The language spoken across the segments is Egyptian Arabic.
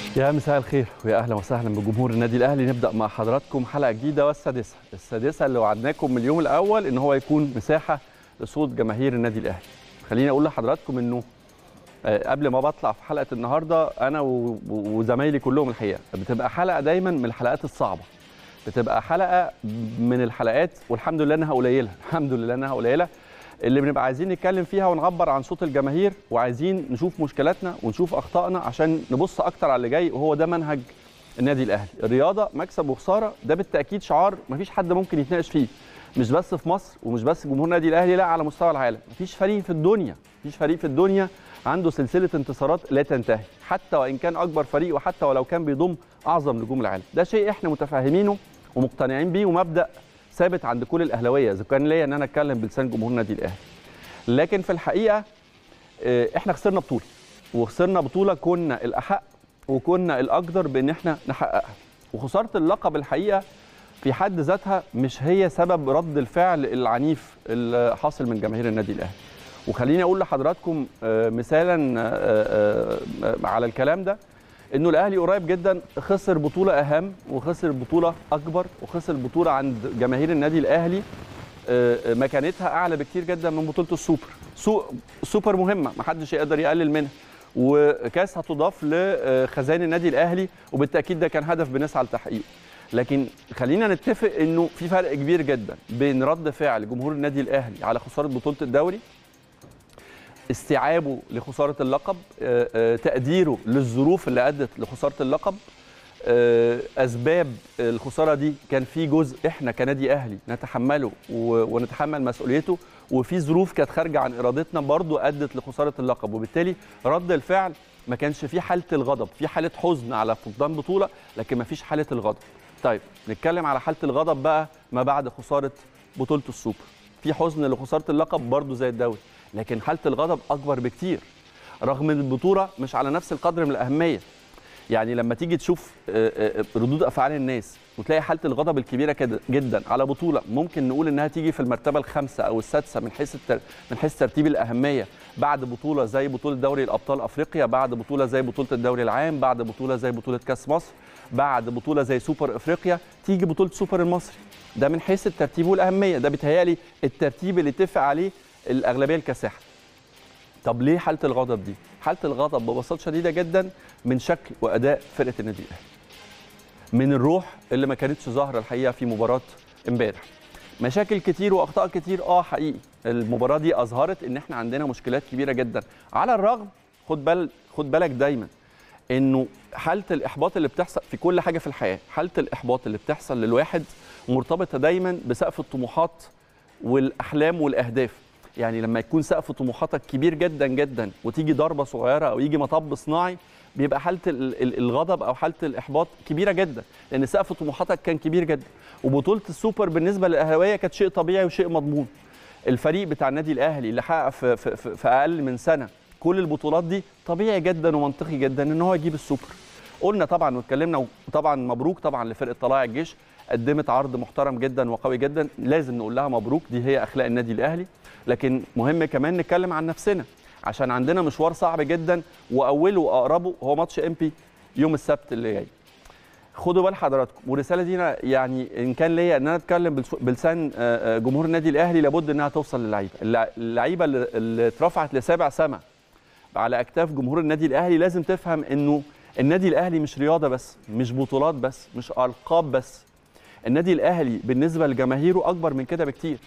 يا مساء الخير ويا اهلا وسهلا بجمهور النادي الاهلي نبدا مع حضراتكم حلقه جديده والسادسه السادسه اللي وعدناكم من اليوم الاول ان هو يكون مساحه لصوت جماهير النادي الاهلي خليني اقول لحضراتكم انه آه، قبل ما بطلع في حلقه النهارده انا و- و- وزمايلي كلهم الحقيقه بتبقى حلقه دايما من الحلقات الصعبه بتبقى حلقه من الحلقات والحمد لله انها قليله الحمد لله انها قليله اللي بنبقى عايزين نتكلم فيها ونعبر عن صوت الجماهير وعايزين نشوف مشكلاتنا ونشوف اخطائنا عشان نبص اكتر على اللي جاي وهو ده منهج النادي الاهلي الرياضه مكسب وخساره ده بالتاكيد شعار مفيش حد ممكن يتناقش فيه مش بس في مصر ومش بس جمهور النادي الاهلي لا على مستوى العالم مفيش فريق في الدنيا مفيش فريق في الدنيا عنده سلسله انتصارات لا تنتهي حتى وان كان اكبر فريق وحتى ولو كان بيضم اعظم نجوم العالم ده شيء احنا متفاهمينه ومقتنعين بيه ومبدا ثابت عند كل الاهلاويه اذا كان ليا ان انا اتكلم بلسان جمهور النادي الاهلي لكن في الحقيقه آه، احنا خسرنا بطوله وخسرنا بطوله كنا الاحق وكنا الاقدر بان احنا نحققها وخساره اللقب الحقيقه في حد ذاتها مش هي سبب رد الفعل العنيف اللي حاصل من جماهير النادي الاهلي وخليني اقول لحضراتكم آه، مثالا آه، آه، آه، على الكلام ده انه الاهلي قريب جدا خسر بطوله اهم وخسر بطوله اكبر وخسر بطوله عند جماهير النادي الاهلي آه، مكانتها اعلى بكتير جدا من بطوله السوبر سو سوبر مهمه محدش يقدر يقلل منها وكاس هتضاف لخزائن النادي الاهلي وبالتاكيد ده كان هدف بنسعى لتحقيقه لكن خلينا نتفق انه في فرق كبير جدا بين رد فعل جمهور النادي الاهلي على خساره بطوله الدوري استيعابه لخساره اللقب آه، آه، تقديره للظروف اللي ادت لخساره اللقب آه، اسباب الخساره دي كان في جزء احنا كنادي اهلي نتحمله و- ونتحمل مسؤوليته وفي ظروف كانت خارجه عن ارادتنا برضو ادت لخساره اللقب وبالتالي رد الفعل ما كانش في حاله الغضب في حاله حزن على فقدان بطوله لكن ما فيش حاله الغضب طيب نتكلم على حاله الغضب بقى ما بعد خساره بطوله السوبر في حزن لخساره اللقب برضو زي الدوري لكن حاله الغضب اكبر بكتير رغم ان البطوله مش على نفس القدر من الاهميه يعني لما تيجي تشوف آه، آه، ردود افعال الناس وتلاقي حاله الغضب الكبيره كده جدا على بطوله ممكن نقول انها تيجي في المرتبه الخامسه او السادسه من حيث التر... من حيث ترتيب الاهميه بعد بطوله زي بطوله دوري الابطال افريقيا بعد بطوله زي بطوله الدوري العام بعد بطوله زي بطوله كاس مصر بعد بطوله زي سوبر افريقيا تيجي بطوله سوبر المصري ده من حيث الترتيب والاهميه ده بيتهيألي الترتيب اللي اتفق عليه الاغلبيه الكاسحه طب ليه حاله الغضب دي؟ حاله الغضب ببساطه شديده جدا من شكل واداء فرقه النادي الاهلي. من الروح اللي ما كانتش ظاهره الحقيقه في مباراه امبارح. مشاكل كتير واخطاء كتير اه حقيقي المباراه دي اظهرت ان احنا عندنا مشكلات كبيره جدا على الرغم خد بال خد بالك دايما انه حاله الاحباط اللي بتحصل في كل حاجه في الحياه حاله الاحباط اللي بتحصل للواحد مرتبطه دايما بسقف الطموحات والاحلام والاهداف يعني لما يكون سقف طموحاتك كبير جدا جدا وتيجي ضربه صغيره او يجي مطب صناعي بيبقى حاله ال- ال- الغضب او حاله الاحباط كبيره جدا لان سقف طموحاتك كان كبير جدا وبطوله السوبر بالنسبه للاهلاويه كانت شيء طبيعي وشيء مضمون الفريق بتاع النادي الاهلي اللي حقق في, في, في, في اقل من سنه كل البطولات دي طبيعي جدا ومنطقي جدا ان هو يجيب السوبر قلنا طبعا واتكلمنا وطبعا مبروك طبعا لفرقه طلائع الجيش قدمت عرض محترم جدا وقوي جدا لازم نقول لها مبروك دي هي اخلاق النادي الاهلي لكن مهم كمان نتكلم عن نفسنا عشان عندنا مشوار صعب جدا واوله واقربه هو ماتش امبي يوم السبت اللي جاي خدوا بال حضراتكم والرساله دي أنا يعني ان كان ليا ان انا اتكلم بلس- بلسان آه، آه، جمهور النادي الاهلي لابد انها توصل للعيبه اللع- اللعيبه اللي اللي اترفعت لسابع سما على اكتاف جمهور النادي الاهلي لازم تفهم انه النادي الاهلي مش رياضه بس مش بطولات بس مش القاب بس النادي الاهلي بالنسبه لجماهيره اكبر من كده بكتير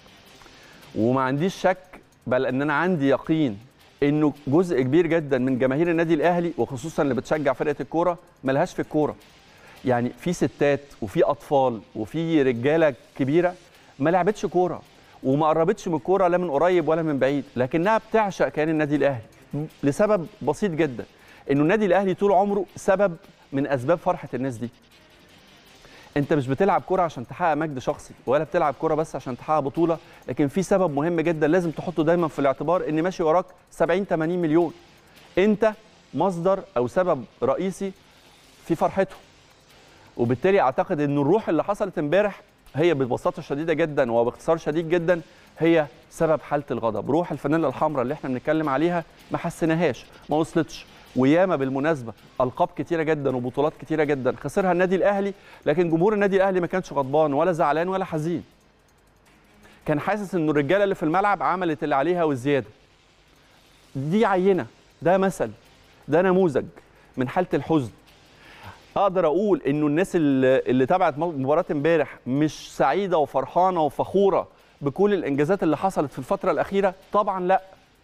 وما عنديش شك بل ان انا عندي يقين انه جزء كبير جدا من جماهير النادي الاهلي وخصوصا اللي بتشجع فرقه الكوره ملهاش في الكوره يعني في ستات وفي اطفال وفي رجاله كبيره ما لعبتش كوره وما قربتش من الكوره لا من قريب ولا من بعيد لكنها بتعشق كيان النادي الاهلي لسبب بسيط جدا انه النادي الاهلي طول عمره سبب من اسباب فرحه الناس دي انت مش بتلعب كرة عشان تحقق مجد شخصي ولا بتلعب كرة بس عشان تحقق بطولة لكن في سبب مهم جدا لازم تحطه دايما في الاعتبار ان ماشي وراك 70 80 مليون انت مصدر او سبب رئيسي في فرحتهم وبالتالي اعتقد ان الروح اللي حصلت امبارح هي ببساطه شديده جدا وباختصار شديد جدا هي سبب حاله الغضب روح الفانيلا الحمراء اللي احنا بنتكلم عليها ما حسيناهاش ما وصلتش وياما بالمناسبه القاب كتيره جدا وبطولات كتيره جدا خسرها النادي الاهلي لكن جمهور النادي الاهلي ما كانش غضبان ولا زعلان ولا حزين كان حاسس ان الرجاله اللي في الملعب عملت اللي عليها والزياده دي عينه ده مثل ده نموذج من حاله الحزن اقدر اقول انه الناس اللي, اللي تابعت مباراه امبارح مش سعيده وفرحانه وفخوره بكل الانجازات اللي حصلت في الفتره الاخيره طبعا لا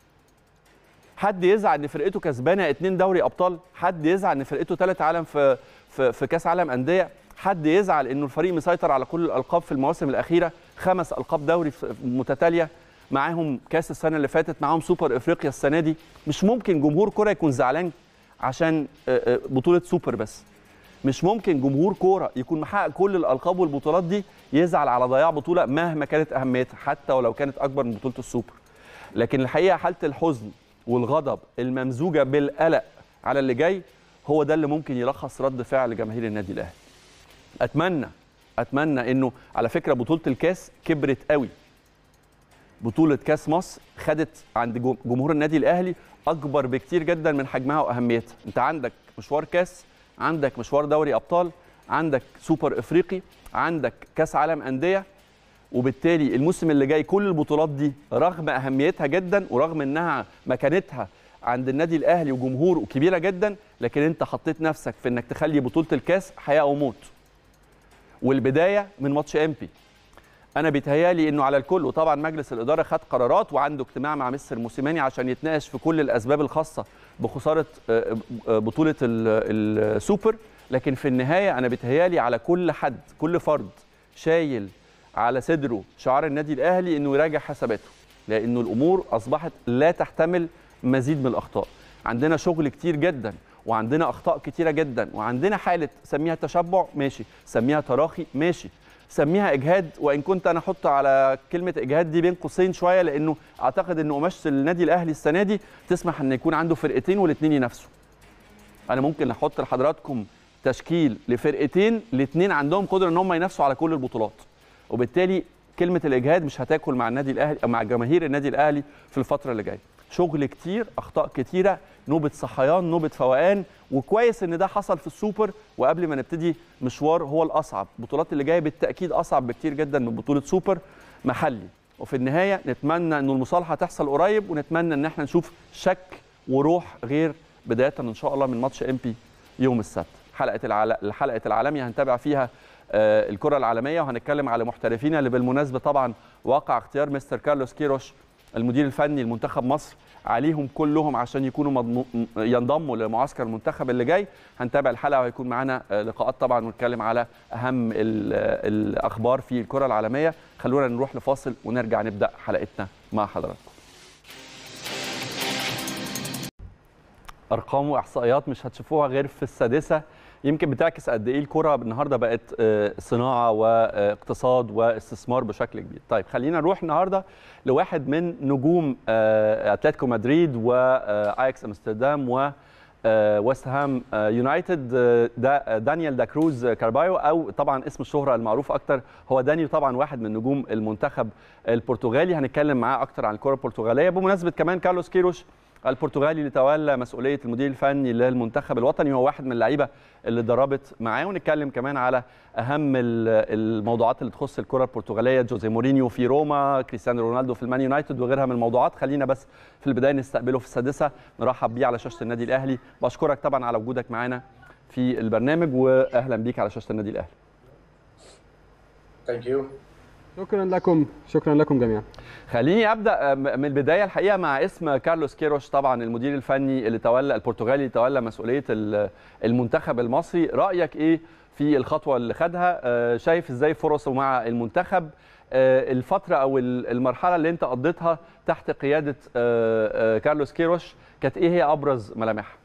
حد يزعل ان فرقته كسبانه اتنين دوري ابطال حد يزعل ان فرقته ثالث عالم في في, في كاس عالم انديه حد يزعل انه الفريق مسيطر على كل الالقاب في المواسم الاخيره خمس القاب دوري متتاليه معاهم كاس السنه اللي فاتت معاهم سوبر افريقيا السنه دي مش ممكن جمهور كره يكون زعلان عشان بطوله سوبر بس مش ممكن جمهور كوره يكون محقق كل الالقاب والبطولات دي يزعل على ضياع بطوله مهما كانت اهميتها حتى ولو كانت اكبر من بطوله السوبر لكن الحقيقه حاله الحزن والغضب الممزوجه بالقلق على اللي جاي هو ده اللي ممكن يلخص رد فعل جماهير النادي الاهلي اتمنى اتمنى انه على فكره بطوله الكاس كبرت قوي بطوله كاس مصر خدت عند جمهور النادي الاهلي اكبر بكتير جدا من حجمها واهميتها انت عندك مشوار كاس عندك مشوار دوري ابطال عندك سوبر افريقي عندك كاس عالم انديه وبالتالي الموسم اللي جاي كل البطولات دي رغم اهميتها جدا ورغم انها مكانتها عند النادي الاهلي وجمهوره كبيره جدا لكن انت حطيت نفسك في انك تخلي بطوله الكاس حياه او موت والبدايه من ماتش امبي انا بيتهيالي انه على الكل وطبعا مجلس الاداره خد قرارات وعنده اجتماع مع مستر موسيماني عشان يتناقش في كل الاسباب الخاصه بخساره بطوله السوبر لكن في النهايه انا بيتهيالي على كل حد كل فرد شايل على صدره شعار النادي الاهلي انه يراجع حساباته لانه الامور اصبحت لا تحتمل مزيد من الاخطاء عندنا شغل كتير جدا وعندنا اخطاء كتيره جدا وعندنا حاله سميها تشبع ماشي سميها تراخي ماشي سميها اجهاد وان كنت انا احط على كلمه اجهاد دي بين قوسين شويه لانه اعتقد ان قماشه النادي الاهلي السنه دي تسمح ان يكون عنده فرقتين والاثنين ينافسوا انا ممكن احط لحضراتكم تشكيل لفرقتين الاثنين عندهم قدره ان هم ينافسوا على كل البطولات وبالتالي كلمه الاجهاد مش هتاكل مع النادي الاهلي او مع جماهير النادي الاهلي في الفتره اللي جايه شغل كتير اخطاء كتيره نوبه صحيان نوبه فوقان وكويس ان ده حصل في السوبر وقبل ما نبتدي مشوار هو الاصعب البطولات اللي جايه بالتاكيد اصعب بكتير جدا من بطوله سوبر محلي وفي النهايه نتمنى ان المصالحه تحصل قريب ونتمنى ان احنا نشوف شك وروح غير بدايه ان شاء الله من ماتش ام بي يوم السبت حلقه العل... حلقه العالميه هنتابع فيها آه الكره العالميه وهنتكلم على محترفين اللي بالمناسبه طبعا واقع اختيار مستر كارلوس كيروش المدير الفني لمنتخب مصر عليهم كلهم عشان يكونوا مضمو... ينضموا لمعسكر المنتخب اللي جاي هنتابع الحلقه وهيكون معانا لقاءات طبعا ونتكلم على اهم ال... الاخبار في الكره العالميه خلونا نروح لفاصل ونرجع نبدا حلقتنا مع حضراتكم ارقام واحصائيات مش هتشوفوها غير في السادسه يمكن بتعكس قد ايه الكره النهارده بقت صناعه واقتصاد واستثمار بشكل كبير. طيب خلينا نروح النهارده لواحد من نجوم اتلتيكو مدريد واياكس امستردام و ويست هام يونايتد دا دانيال دا كروز كاربايو او طبعا اسم الشهره المعروف اكتر هو دانيال طبعا واحد من نجوم المنتخب البرتغالي هنتكلم معاه اكتر عن الكره البرتغاليه بمناسبه كمان كارلوس كيروش البرتغالي اللي تولى مسؤوليه المدير الفني للمنتخب الوطني هو واحد من اللعيبه اللي اتدربت معاه ونتكلم كمان على اهم الموضوعات اللي تخص الكره البرتغاليه جوزي مورينيو في روما كريستيانو رونالدو في المان يونايتد وغيرها من الموضوعات خلينا بس في البدايه نستقبله في السادسه نرحب بيه على شاشه النادي الاهلي بشكرك طبعا على وجودك معانا في البرنامج واهلا بيك على شاشه النادي الاهلي Thank you. شكرا لكم شكرا لكم جميعا خليني ابدا من البدايه الحقيقه مع اسم كارلوس كيروش طبعا المدير الفني اللي تولى البرتغالي اللي تولى مسؤوليه المنتخب المصري رايك ايه في الخطوه اللي خدها شايف ازاي فرصه مع المنتخب الفتره او المرحله اللي انت قضيتها تحت قياده كارلوس كيروش كانت ايه هي ابرز ملامحها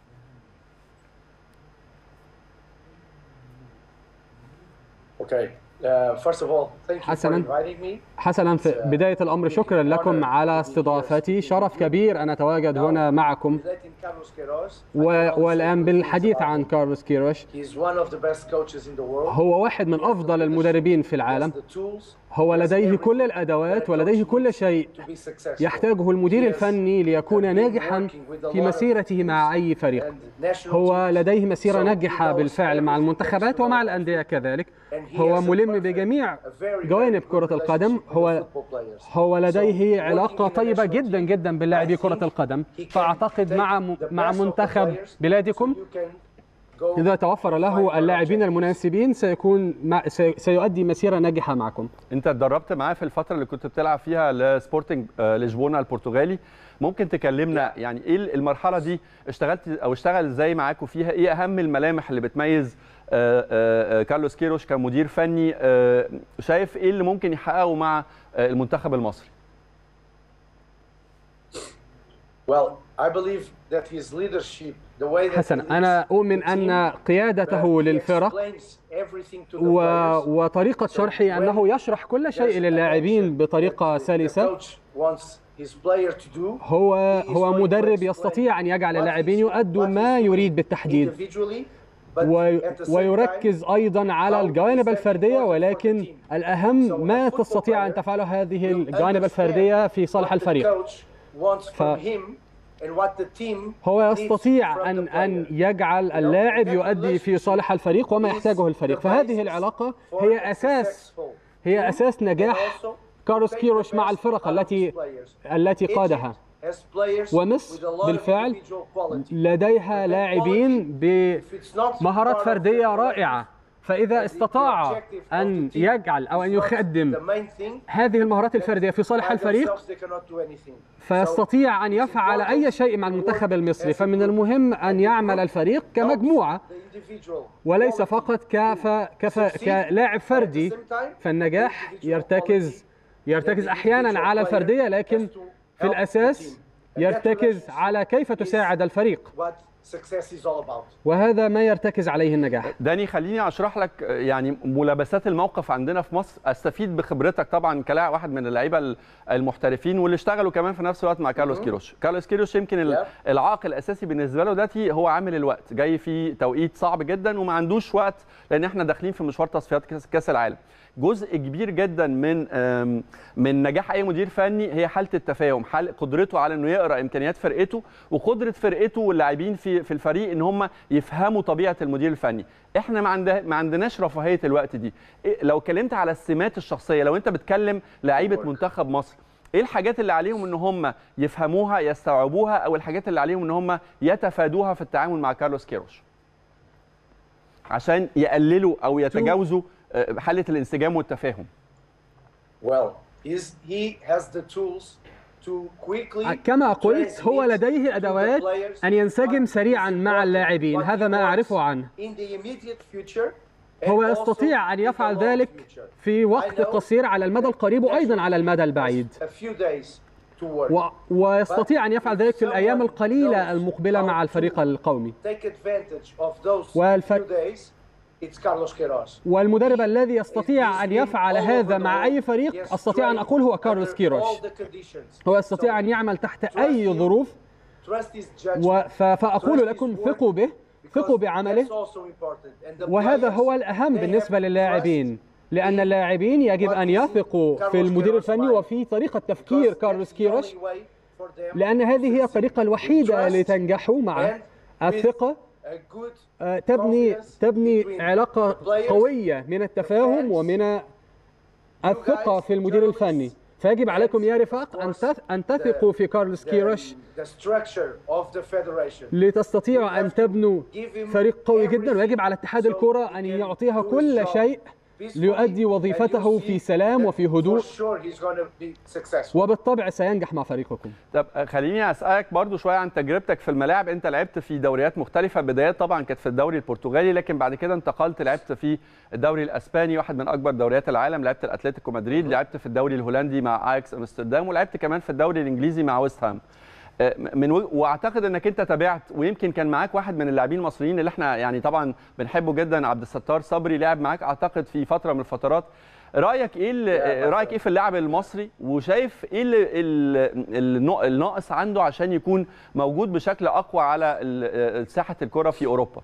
Okay. Uh, first of all, thank you for حسناً. inviting me. حسنا في بداية الأمر شكرا لكم على استضافتي شرف كبير أن أتواجد هنا معكم Letting Carlos Queiroz. و- والآن بالحديث عن كارلوس كيروش He's one of the best coaches in the world. هو واحد من أفضل المدربين في He has العالم the tools هو he has لديه everything كل الأدوات ولديه كل شيء to be successful. يحتاجه المدير He has الفني ليكون ناجحا في مسيرته مع أي فريق and national هو teams. لديه مسيرة So he ناجحة knows بالفعل مع everything المنتخبات there is ومع to know. الأندية كذلك And he هو has a ملم perfect, بجميع a very, جوانب very good كرة القدم relationship with هو the football players. هو لديه So, علاقة working in a طيبة national جدا team, جدا باللاعبي I كرة think القدم he can فأعتقد take مع the مع best of the منتخب players بلادكم so you can go إذا توفر and find له your اللاعبين objectives. المناسبين سيكون مع سي- سيؤدي مسيرة ناجحة معكم انت اتدربت معاه في الفتره اللي كنت بتلعب فيها لسبورتنج آه، لشبونه البرتغالي ممكن تكلمنا يعني ايه المرحله دي اشتغلت او اشتغل ازاي معاكم فيها ايه اهم الملامح اللي بتميز آه، آه، آه، كارلوس كيروش كمدير فني آه، شايف ايه اللي ممكن يحققه مع آه، المنتخب المصري Well, I believe that his leadership, the way that حسنا he أنا leads أؤمن the team, أن قيادته that he للفرق explains everything to the و... players. وطريقة شرحه أنه يشرح كل شيء للاعبين بطريقة سلسة هو هو مدرب يستطيع أن يجعل اللاعبين يؤدوا ما يريد بالتحديد و... ويركز أيضا على الجوانب الفردية ولكن الأهم ما تستطيع أن تفعله هذه الجوانب الفردية في صالح الفريق ف... هو يستطيع أن أن يجعل اللاعب يؤدي في صالح الفريق وما يحتاجه الفريق فهذه العلاقة هي أساس هي أساس نجاح كارلوس كيروش مع الفرق التي التي قادها ومصر بالفعل لديها لاعبين بمهارات فردية رائعة فإذا استطاع أن يجعل أو أن يخدم هذه المهارات الفردية في صالح الفريق فيستطيع أن يفعل أي شيء مع المنتخب المصري فمن المهم أن يعمل الفريق كمجموعة وليس فقط كف... كف... كلاعب فردي فالنجاح يرتكز يرتكز أحيانا على الفردية لكن في الأساس يرتكز على كيف تساعد الفريق وهذا ما يرتكز عليه النجاح داني خليني اشرح لك يعني ملابسات الموقف عندنا في مصر استفيد بخبرتك طبعا كلاعب واحد من اللعيبه المحترفين واللي اشتغلوا كمان في نفس الوقت مع كارلوس كيروش كارلوس كيروش يمكن العائق الاساسي بالنسبه له دلوقتي هو عامل الوقت جاي في توقيت صعب جدا وما عندوش وقت لان احنا داخلين في مشوار تصفيات كاس العالم جزء كبير جدا من من نجاح اي مدير فني هي حاله التفاهم حال قدرته على انه يقرا امكانيات فرقته وقدره فرقته واللاعبين في في الفريق ان هم يفهموا طبيعه المدير الفني احنا ما عندنا ما عندناش رفاهيه الوقت دي إيه لو اتكلمت على السمات الشخصيه لو انت بتكلم لعيبه منتخب مصر ايه الحاجات اللي عليهم ان هم يفهموها يستوعبوها او الحاجات اللي عليهم ان هم يتفادوها في التعامل مع كارلوس كيروش عشان يقللوا او يتجاوزوا حاله الانسجام والتفاهم well he has the tools to quickly كما قلت هو لديه ادوات ان ينسجم سريعا مع اللاعبين هذا ما اعرفه عنه هو يستطيع ان يفعل ذلك في وقت قصير على المدى القريب وايضا على المدى البعيد و... ويستطيع ان يفعل ذلك في الايام القليله المقبله مع الفريق القومي والفريق والمدرب الذي يستطيع ان يفعل هذا مع اي فريق استطيع ان اقول هو كارلوس كيروش هو يستطيع ان يعمل تحت اي ظروف و... فاقول لكم ثقوا به ثقوا بعمله وهذا هو الاهم بالنسبه للاعبين لان اللاعبين يجب ان يثقوا في المدير الفني وفي طريقه تفكير كارلوس كيروش لان هذه هي الطريقه الوحيده لتنجحوا مع الثقه تبني تبني علاقه قويه من التفاهم ومن الثقه في المدير الفني فيجب عليكم يا رفاق ان ان تثقوا في كارلوس كيروش لتستطيعوا ان تبنوا فريق قوي جدا ويجب على اتحاد الكره ان يعطيها كل شيء ليؤدي وظيفته في سلام وفي هدوء وبالطبع سينجح مع فريقكم طب خليني اسالك برضو شويه عن تجربتك في الملاعب انت لعبت في دوريات مختلفه بدايات طبعا كانت في الدوري البرتغالي لكن بعد كده انتقلت لعبت في الدوري الاسباني واحد من اكبر دوريات العالم لعبت الاتلتيكو مدريد لعبت في الدوري الهولندي مع اياكس امستردام ولعبت كمان في الدوري الانجليزي مع ويست هام من و... واعتقد انك انت تابعت ويمكن كان معاك واحد من اللاعبين المصريين اللي احنا يعني طبعا بنحبه جدا عبد الستار صبري لعب معاك اعتقد في فتره من الفترات رايك ايه اللي رايك ايه في اللاعب المصري وشايف ايه اللي اللي الناقص عنده عشان يكون موجود بشكل اقوى على ساحه الكره في اوروبا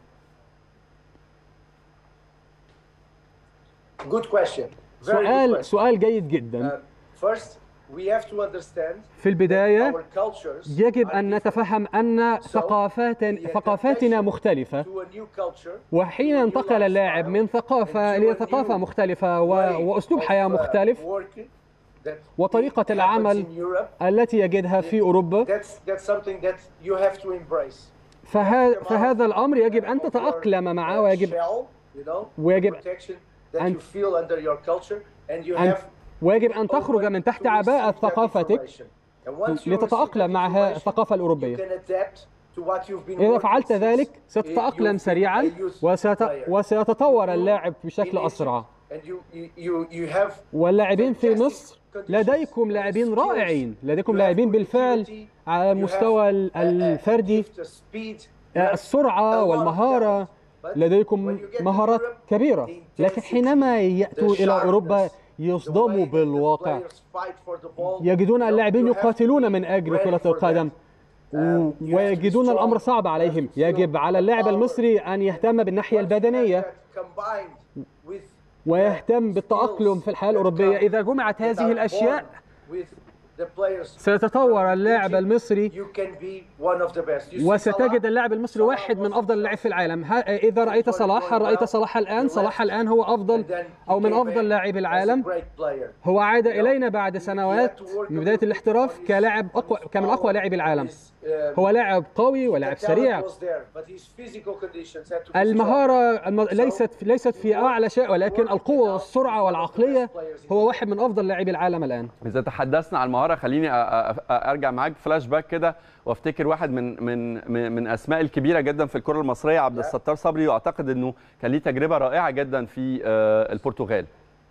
Good question. Very سؤال good question. سؤال جيد جدا Uh, first, we have to understand في البداية our cultures يجب are أن different. نتفهم أن ثقافات ثقافاتنا مختلفة To a new culture, وحين انتقل اللاعب من ثقافة إلى ثقافة مختلفة و- وأسلوب حياة of, uh, مختلف working that وطريقة happens العمل in Europe, التي يجدها في أوروبا that's that's something that you have to embrace. فه- فهذا الأمر يجب أن Of your, تتأقلم معه uh, ويجب shell, you know, ويجب protection that أن- you feel under your culture, and you أن have ويجب أن تخرج open من تحت to عباءة receive that ثقافتك information. And once you receive لتتأقلم that مع ها- information, الثقافة you الأوروبية can adapt to what you've been إذا working فعلت since ذلك you- ستتأقلم you've been سريعا a youth وست... player. وسيتطور You اللاعب in بشكل Egypt, أسرع and you- you- you- you have واللاعبين في fantastic مصر conditions لديكم and لاعبين skills. رائعين لديكم You have لاعبين بالفعل creativity, على you have المستوى ال- a- a الفردي gift, a speed, you آه، have السرعة a lot of والمهارة talent. But لديكم when you get to مهارات Europe, كبيرة the لكن intensity, حينما يأتوا the إلى أوروبا sharpness, the يصدموا way that the بالواقع players fight for the ball, يجدون you know, اللاعبين you have to يقاتلون be من أجل ready كرة for القدم that. و- Um, you have to be ويجدون strong, الأمر you صعب have عليهم to feel يجب على اللاعب the power. المصري أن يهتم بالناحية Once you have البدنية that combined with ويهتم the بالتأقلم skills في الحياة that الأوروبية come إذا جمعت that هذه are الأشياء born with the players سيتطور from اللاعب Egypt, المصري you can be one of the best. You see وستجد Salah? اللاعب المصري Salah واحد من was افضل اللاعبين في العالم ها- اذا رايت صلاح هل رايت صلاح الان صلاح الان هو افضل And then he او من came افضل back لاعبي as a العالم great player. هو عاد You know, الينا بعد he- he had سنوات to work a من بدايه little bit الاحتراف on his- كلاعب on اقوى his كمن اقوى power, لاعبي العالم his, um, هو لاعب قوي ولاعب the talent سريع was there, but his physical conditions had to be strong. المهارة الم- ليست ليست في أعلى شيء ولكن القوة والسرعة والعقلية هو واحد من أفضل لاعبي العالم الآن اذا تحدثنا عن المهاره خليني أ- أ- أ- ارجع معاك فلاش باك كده وافتكر واحد من من من من اسماء الكبيره جدا في الكره المصريه عبد الستار صبري واعتقد انه كان ليه تجربه رائعه جدا في آه، البرتغال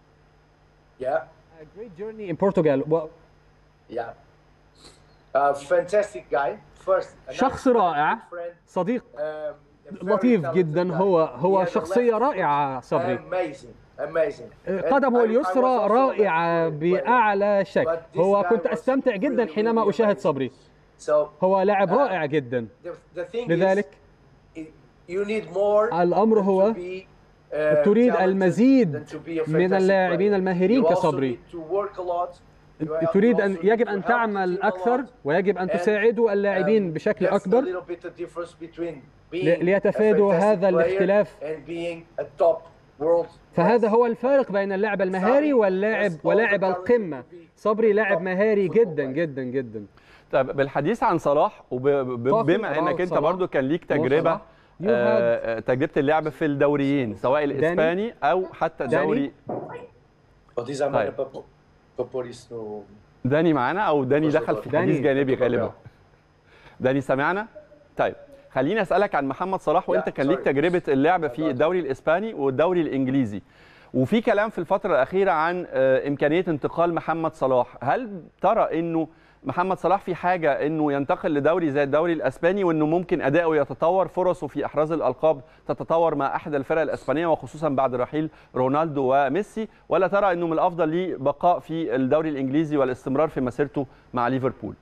Yeah, Great journey in Portugal و- yeah. Uh, fantastic guy. First, a nice شخص friend, رائع. good friend, صديق um, a very لطيف talented جدا guy. هو He هو has a شخصية left رائعة foot. صبري Amazing, amazing. And قدمه I- I was اليسرى also a رائعة left foot player. بأعلى شكل But this هو guy كنت was أستمتع جدا really, حينما really أشاهد amazing. صبري So هو لاعب Uh, رائع جدا the, the thing لذلك is, you need more الأمر than هو to be, uh, تريد talented المزيد than to be a من fantastic اللاعبين player. الماهرين You also كصبري. need to work a lot. You have- تريد you أن also need يجب to أن help the تعمل team a أكثر lot. ويجب أن And, تساعد اللاعبين um, بشكل that's a أكبر little bit the difference between being ل- ليتفادوا a fantastic هذا player الاختلاف. and being a top world فهذا class. هو الفارق بين اللاعب المهاري واللاعب ولاعب القمة صبري لاعب مهاري جدا جدا جدا طب بالحديث عن صلاح Talking وبما انك about انت صلاح برضو كان ليك تجربه وصلاح. You آه، آه، تجربه اللعب في الدوريين سواء الاسباني او حتى داني. دوري But these are طيب. my papo- paporis to- داني معانا او داني بص دخل بص. في داني. حديث جانبي غالبا داني سمعنا طيب خليني اسالك عن محمد صلاح وانت Yeah, كان ليك sorry. تجربه اللعب في الدوري الاسباني والدوري الانجليزي وفي كلام في الفتره الاخيره عن آه، امكانيه انتقال محمد صلاح هل ترى انه محمد صلاح في حاجه انه ينتقل لدوري زي الدوري الاسباني وانه ممكن اداؤه يتطور فرصه في احراز الالقاب تتطور مع احد الفرق الاسبانيه وخصوصا بعد رحيل رونالدو وميسي ولا ترى انه من الافضل ليه بقاء في الدوري الانجليزي والاستمرار في مسيرته مع ليفربول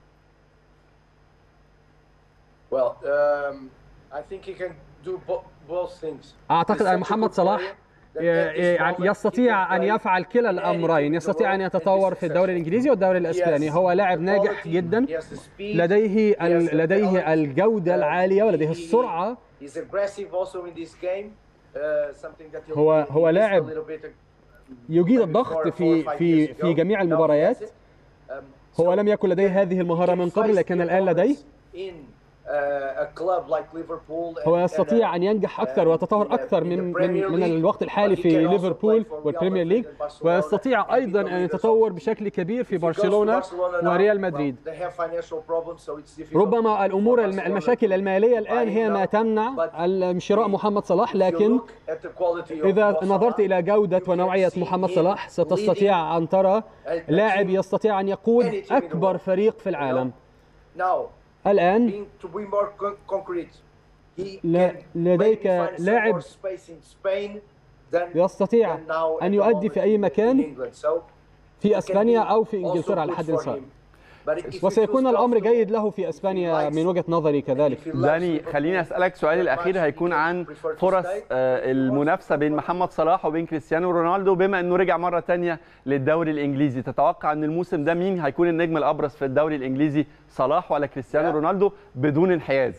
Well, um, I think he can do bo- both things. أعتقد He's أن such a محمد good صلاح player that at this يعني moment he يستطيع can أن play يفعل كلا in any الأمرين team in the يستطيع أن world and be يتطور في الدوري successful. الإنجليزي والدوري الإسباني He has هو لاعب the ناجح quality, جدا he has the speed, لديه he has ال... the لديه talent, الجودة uh, العالية ولديه he- السرعة He's aggressive also in this game. Uh, something that he'll- هو- he هو missed a لاعب little bit, uh, يجيد maybe الضغط four- four في or five في years في ago. جميع Now he المباريات has it. Um, هو so لم يكن لديه he can- هذه المهارة he من can قبل face لكن the الآن لديه opponents in, uh, a club like Liverpool and- هو and, يستطيع uh, أن ينجح أكثر um, ويتطور in the- أكثر in من the من Premier من League, الوقت الحالي but he في can also ليفربول play for Real والبريمير Madrid ليج and Barcelona ويستطيع and be أيضا the أن leaders يتطور of- بشكل كبير في If he goes to برشلونة Barcelona now, وريال well, مدريد they have financial problems, so it's difficult ربما الامور for الم- Barcelona المشاكل to الماليه buy الان him هي ما now. تمنع But ال- شراء محمد صلاح if you لكن look at the quality of اذا Mo نظرت Salah, الى جوده you can ونوعيه see محمد him صلاح ستستطيع ان ترى a- a لاعب team يستطيع ان يقود any team in the اكبر world. فريق في العالم Now, الان being to be more con- concrete, he لا- can لديك maybe find some لاعب more space in Spain يستطيع أن يؤدي في أي مكان في أسبانيا أو في إنجلترا على حد سواء وسيكون الامر جيد له في اسبانيا من وجهه نظري كذلك داني خليني اسالك سؤالي الاخير هيكون عن فرص المنافسه بين محمد صلاح وبين كريستيانو رونالدو بما انه رجع مره ثانيه للدوري الانجليزي تتوقع ان الموسم ده مين هيكون النجم الابرز في الدوري الانجليزي صلاح ولا كريستيانو رونالدو بدون انحياز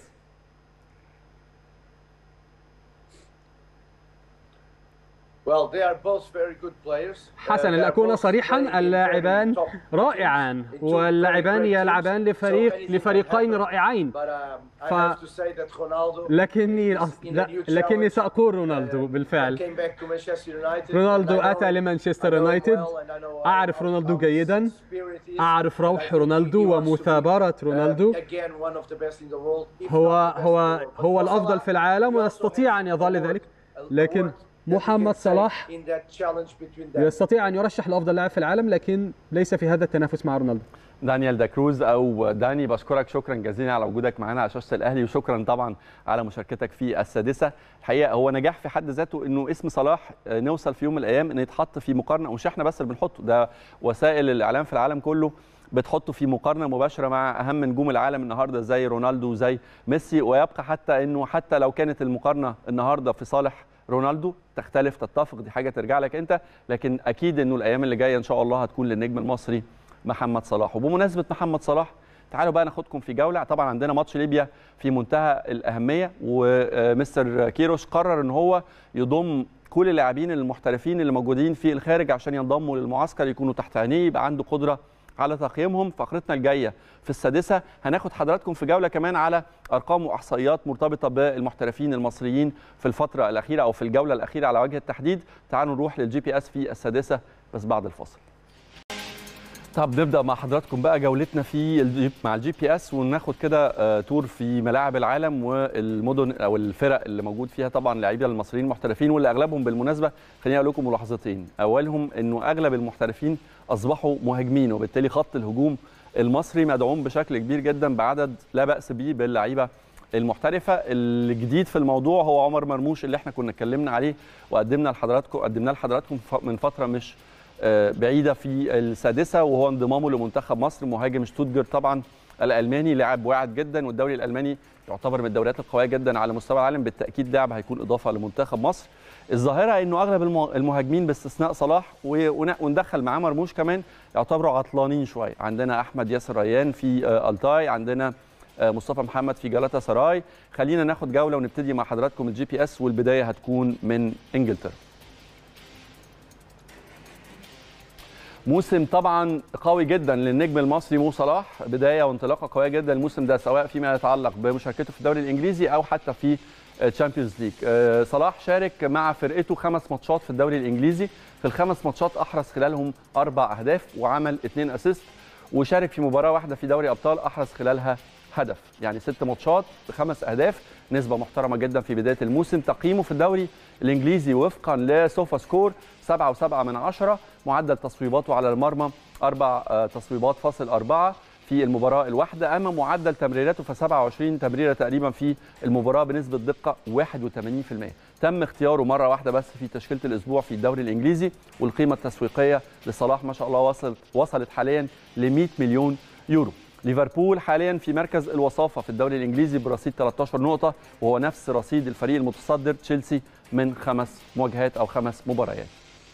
حسنا لأكون صريحا اللاعبان رائعان واللاعبان يلعبان لفريق لفريقين رائعين ف... لكني لا لكني سأقول رونالدو بالفعل رونالدو أتى لمانشستر يونايتد أعرف رونالدو جيدا أعرف روح رونالدو ومثابرة رونالدو هو هو هو الأفضل في العالم ويستطيع أن يظل ذلك لكن محمد صلاح يستطيع ان يرشح لافضل لاعب في العالم لكن ليس في هذا التنافس مع رونالدو دانيال داكروز او داني بشكرك شكرا جزيلا على وجودك معنا على شاشه الاهلي وشكرا طبعا على مشاركتك في السادسه الحقيقه هو نجاح في حد ذاته انه اسم صلاح نوصل في يوم من الايام ان يتحط في مقارنه ومش احنا بس اللي بنحطه ده وسائل الاعلام في العالم كله بتحطه في مقارنه مباشره مع اهم نجوم العالم النهارده زي رونالدو وزي ميسي ويبقى حتى انه حتى لو كانت المقارنه النهارده في صالح رونالدو تختلف تتفق دي حاجه ترجع لك انت لكن اكيد انه الايام اللي جايه ان شاء الله هتكون للنجم المصري محمد صلاح وبمناسبه محمد صلاح تعالوا بقى ناخدكم في جوله طبعا عندنا ماتش ليبيا في منتهى الاهميه ومستر كيروش قرر ان هو يضم كل اللاعبين المحترفين اللي موجودين في الخارج عشان ينضموا للمعسكر يكونوا تحت عينيه يبقى عنده قدره على تقييمهم فقرتنا الجايه في السادسه هناخد حضراتكم في جوله كمان على ارقام واحصائيات مرتبطه بالمحترفين المصريين في الفتره الاخيره او في الجوله الاخيره على وجه التحديد تعالوا نروح للجي بي اس في السادسه بس بعد الفاصل طب نبدا مع حضراتكم بقى جولتنا في الجي مع الجي بي اس وناخد كده تور في ملاعب العالم والمدن او الفرق اللي موجود فيها طبعا لاعبين المصريين المحترفين واللي اغلبهم بالمناسبه خليني اقول لكم ملاحظتين اولهم انه اغلب المحترفين اصبحوا مهاجمين وبالتالي خط الهجوم المصري مدعوم بشكل كبير جدا بعدد لا باس به باللعيبه المحترفه الجديد في الموضوع هو عمر مرموش اللي احنا كنا اتكلمنا عليه وقدمنا لحضراتكم قدمناه لحضراتكم من فتره مش بعيده في السادسه وهو انضمامه لمنتخب مصر مهاجم شتوتجارت طبعا الالماني لاعب واعد جدا والدوري الالماني يعتبر من الدوريات القويه جدا على مستوى العالم بالتاكيد لاعب هيكون اضافه لمنتخب مصر الظاهره انه اغلب المهاجمين باستثناء صلاح وندخل معاه مرموش كمان يعتبروا عطلانين شويه عندنا احمد ياسر ريان في التاي عندنا مصطفى محمد في جلاتا سراي خلينا ناخد جوله ونبتدي مع حضراتكم الجي بي اس والبدايه هتكون من انجلترا موسم طبعا قوي جدا للنجم المصري مو صلاح بدايه وانطلاقه قويه جدا الموسم ده سواء فيما يتعلق بمشاركته في الدوري الانجليزي او حتى في تشامبيونز ليج صلاح شارك مع فرقته خمس ماتشات في الدوري الانجليزي في الخمس ماتشات احرز خلالهم اربع اهداف وعمل اثنين اسيست وشارك في مباراه واحده في دوري ابطال احرز خلالها هدف يعني ست ماتشات بخمس اهداف نسبه محترمه جدا في بدايه الموسم تقييمه في الدوري الانجليزي وفقا لسوفا سكور 7.7 من عشرة معدل تصويباته على المرمى اربع تصويبات فاصل أربعة في المباراة الواحدة أما معدل تمريراته ف 27 تمريرة تقريبا في المباراة بنسبة دقة 81% تم اختياره مرة واحدة بس في تشكيلة الأسبوع في الدوري الإنجليزي والقيمة التسويقية لصلاح ما شاء الله وصلت وصلت حاليا ل 100 مليون يورو ليفربول حاليا في مركز الوصافه في الدوري الانجليزي برصيد 13 نقطه وهو نفس رصيد الفريق المتصدر تشيلسي من خمس مواجهات او خمس مباريات.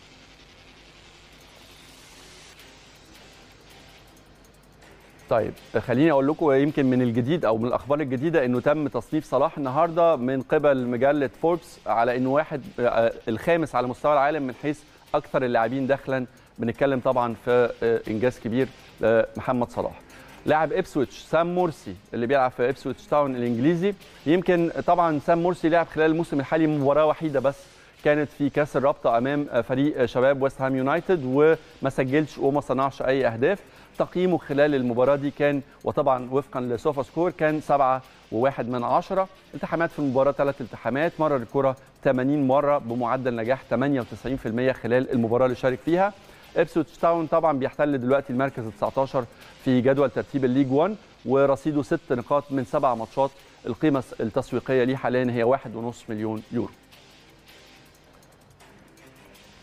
طيب خليني اقول لكم يمكن من الجديد او من الاخبار الجديده انه تم تصنيف صلاح النهارده من قبل مجله فوربس على انه واحد الخامس على مستوى العالم من حيث اكثر اللاعبين دخلا بنتكلم طبعا في انجاز كبير محمد صلاح. لاعب ابسويتش سام مورسي اللي بيلعب في ابسويتش تاون الانجليزي يمكن طبعا سام مورسي لعب خلال الموسم الحالي مباراه وحيده بس كانت في كاس الرابطه امام فريق شباب ويست هام يونايتد وما سجلش وما صنعش اي اهداف تقييمه خلال المباراه دي كان وطبعا وفقا لسوفا سكور كان سبعة وواحد من عشرة التحامات في المباراة ثلاث التحامات مرر الكرة 80 مرة بمعدل نجاح 98% خلال المباراة اللي شارك فيها ابسوتش تاون طبعا بيحتل دلوقتي المركز ال 19 في جدول ترتيب الليج 1 ورصيده ست نقاط من سبع ماتشات القيمه التسويقيه ليه حاليا هي 1.5 مليون يورو.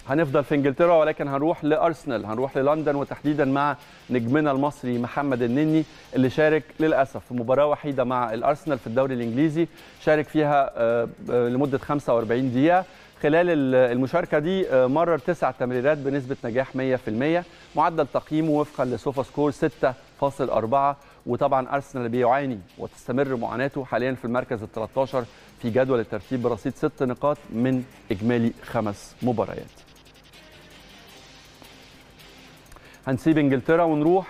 هنفضل في انجلترا ولكن هنروح لارسنال هنروح للندن وتحديدا مع نجمنا المصري محمد النني اللي شارك للاسف في مباراه وحيده مع الارسنال في الدوري الانجليزي شارك فيها لمده 45 دقيقه خلال المشاركه دي مرر تسع تمريرات بنسبه نجاح 100% معدل تقييمه وفقا لسوفا سكور 6.4 وطبعا ارسنال بيعاني وتستمر معاناته حاليا في المركز ال 13 في جدول الترتيب برصيد ست نقاط من اجمالي خمس مباريات. هنسيب انجلترا ونروح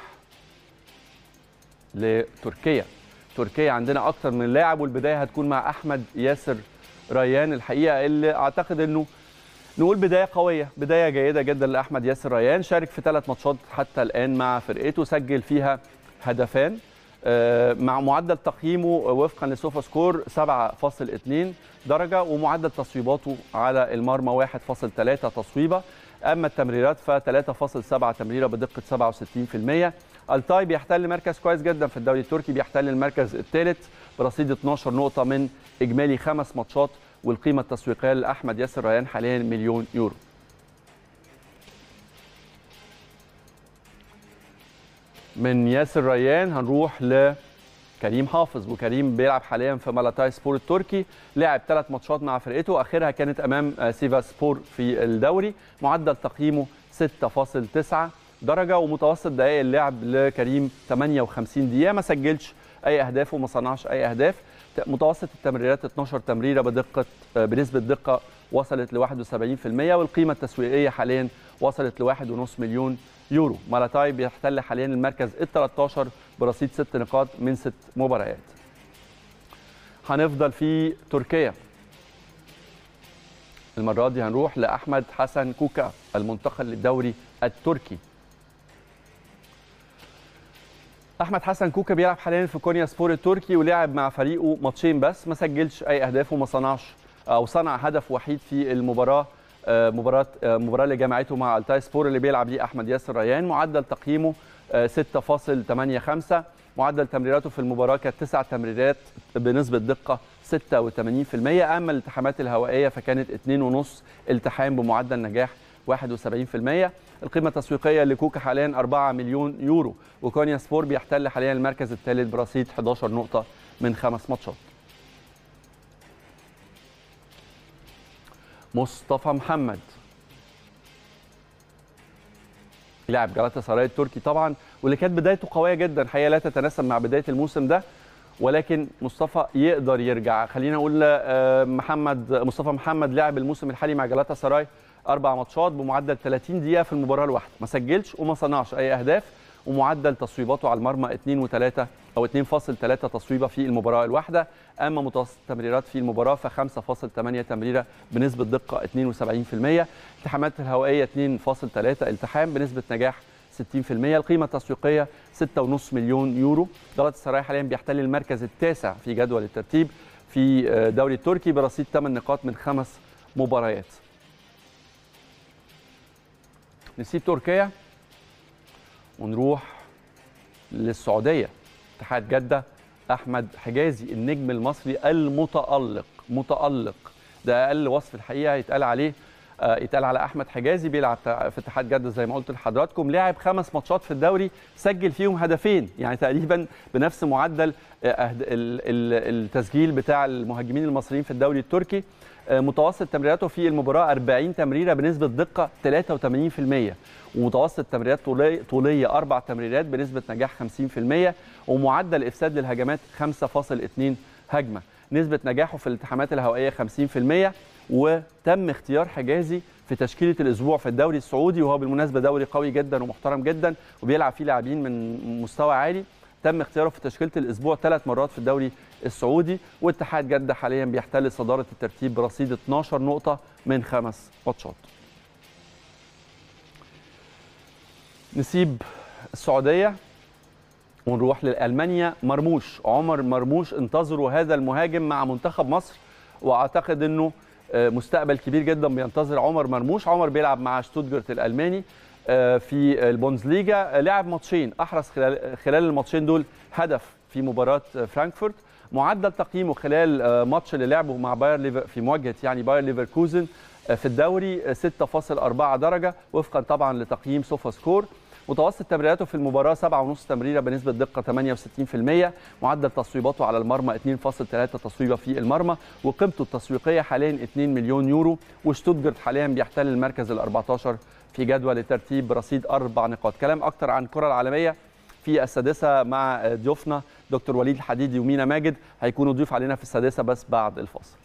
لتركيا. تركيا عندنا اكتر من لاعب والبدايه هتكون مع احمد ياسر ريان الحقيقه اللي اعتقد انه نقول بدايه قويه بدايه جيده جدا لاحمد ياسر ريان شارك في ثلاث ماتشات حتى الان مع فرقته سجل فيها هدفان مع معدل تقييمه وفقا لسوفا سكور 7.2 درجه ومعدل تصويباته على المرمى 1.3 تصويبه اما التمريرات ف 3.7 تمريره بدقه 67% التاي بيحتل مركز كويس جدا في الدوري التركي بيحتل المركز الثالث برصيد 12 نقطه من اجمالي خمس ماتشات والقيمه التسويقيه لاحمد ياسر ريان حاليا مليون يورو من ياسر ريان هنروح لكريم حافظ وكريم بيلعب حاليا في مالاتاي سبور التركي لعب ثلاث ماتشات مع فرقته اخرها كانت امام سيفا سبور في الدوري معدل تقييمه 6.9 درجه ومتوسط دقائق اللعب لكريم 58 دقيقه ما سجلش اي اهداف وما صنعش اي اهداف متوسط التمريرات 12 تمريره بدقه بنسبه دقه وصلت ل 71% والقيمه التسويقيه حاليا وصلت ل 1.5 مليون يورو مالاتاي بيحتل حاليا المركز ال 13 برصيد ست نقاط من ست مباريات هنفضل في تركيا المرة دي هنروح لأحمد حسن كوكا المنتقل للدوري التركي احمد حسن كوكا بيلعب حاليا في كونيا سبور التركي ولعب مع فريقه ماتشين بس ما سجلش اي اهداف وما صنعش او صنع هدف وحيد في المباراه مباراه مباراه اللي جمعته مع التاي سبور اللي بيلعب ليه احمد ياسر ريان معدل تقييمه 6.85 معدل تمريراته في المباراه كانت تسع تمريرات بنسبه دقه 86% اما الالتحامات الهوائيه فكانت 2.5 التحام بمعدل نجاح 71% القيمه التسويقيه لكوكا حاليا 4 مليون يورو وكونيا سبور بيحتل حاليا المركز الثالث برصيد 11 نقطه من خمس ماتشات مصطفى محمد لاعب جلاتا سراي التركي طبعا واللي كانت بدايته قويه جدا الحقيقه لا تتناسب مع بدايه الموسم ده ولكن مصطفى يقدر يرجع خلينا نقول محمد مصطفى محمد لعب الموسم الحالي مع جلاتا سراي اربع ماتشات بمعدل 30 دقيقه في المباراه الواحده ما سجلش وما صنعش اي اهداف ومعدل تصويباته على المرمى 2 و3 او 2.3 تصويبه في المباراه الواحده اما متوسط التمريرات في المباراه ف 5.8 تمريره بنسبه دقه 72% التحامات الهوائيه 2.3 التحام بنسبه نجاح 60% القيمه التسويقيه 6.5 مليون يورو جلاتا سراي حاليا بيحتل المركز التاسع في جدول الترتيب في الدوري التركي برصيد 8 نقاط من خمس مباريات نسيب تركيا ونروح للسعوديه اتحاد جده احمد حجازي النجم المصري المتالق متالق ده اقل وصف الحقيقه يتقال عليه آه يتقال على احمد حجازي بيلعب في اتحاد جده زي ما قلت لحضراتكم لعب خمس ماتشات في الدوري سجل فيهم هدفين يعني تقريبا بنفس معدل آه التسجيل بتاع المهاجمين المصريين في الدوري التركي آه متوسط تمريراته في المباراه 40 تمريره بنسبه دقه 83% ومتوسط تمريرات طوليه طوليه اربع تمريرات بنسبه نجاح 50% ومعدل افساد للهجمات 5.2 هجمه نسبه نجاحه في الالتحامات الهوائيه 50% وتم اختيار حجازي في تشكيله الاسبوع في الدوري السعودي وهو بالمناسبه دوري قوي جدا ومحترم جدا وبيلعب فيه لاعبين من مستوى عالي تم اختياره في تشكيله الاسبوع ثلاث مرات في الدوري السعودي واتحاد جده حاليا بيحتل صداره الترتيب برصيد 12 نقطه من خمس ماتشات. نسيب السعوديه ونروح لالمانيا مرموش عمر مرموش انتظروا هذا المهاجم مع منتخب مصر واعتقد انه مستقبل كبير جدا بينتظر عمر مرموش عمر بيلعب مع شتوتجارت الالماني في البوندسليجا لعب ماتشين احرز خلال خلال الماتشين دول هدف في مباراه فرانكفورت معدل تقييمه خلال ماتش اللي لعبه مع باير ليفر في مواجهه يعني باير ليفركوزن في الدوري 6.4 درجه وفقا طبعا لتقييم سوفا سكور متوسط تمريراته في المباراه 7.5 تمريره بنسبه دقه 68% معدل تصويباته على المرمى 2.3 تصويبه في المرمى وقيمته التسويقيه حاليا 2 مليون يورو وشتوتجارت حاليا بيحتل المركز ال 14 في جدول الترتيب برصيد اربع نقاط كلام اكتر عن الكره العالميه في السادسه مع ضيوفنا دكتور وليد الحديدي ومينا ماجد هيكونوا ضيوف علينا في السادسه بس بعد الفاصل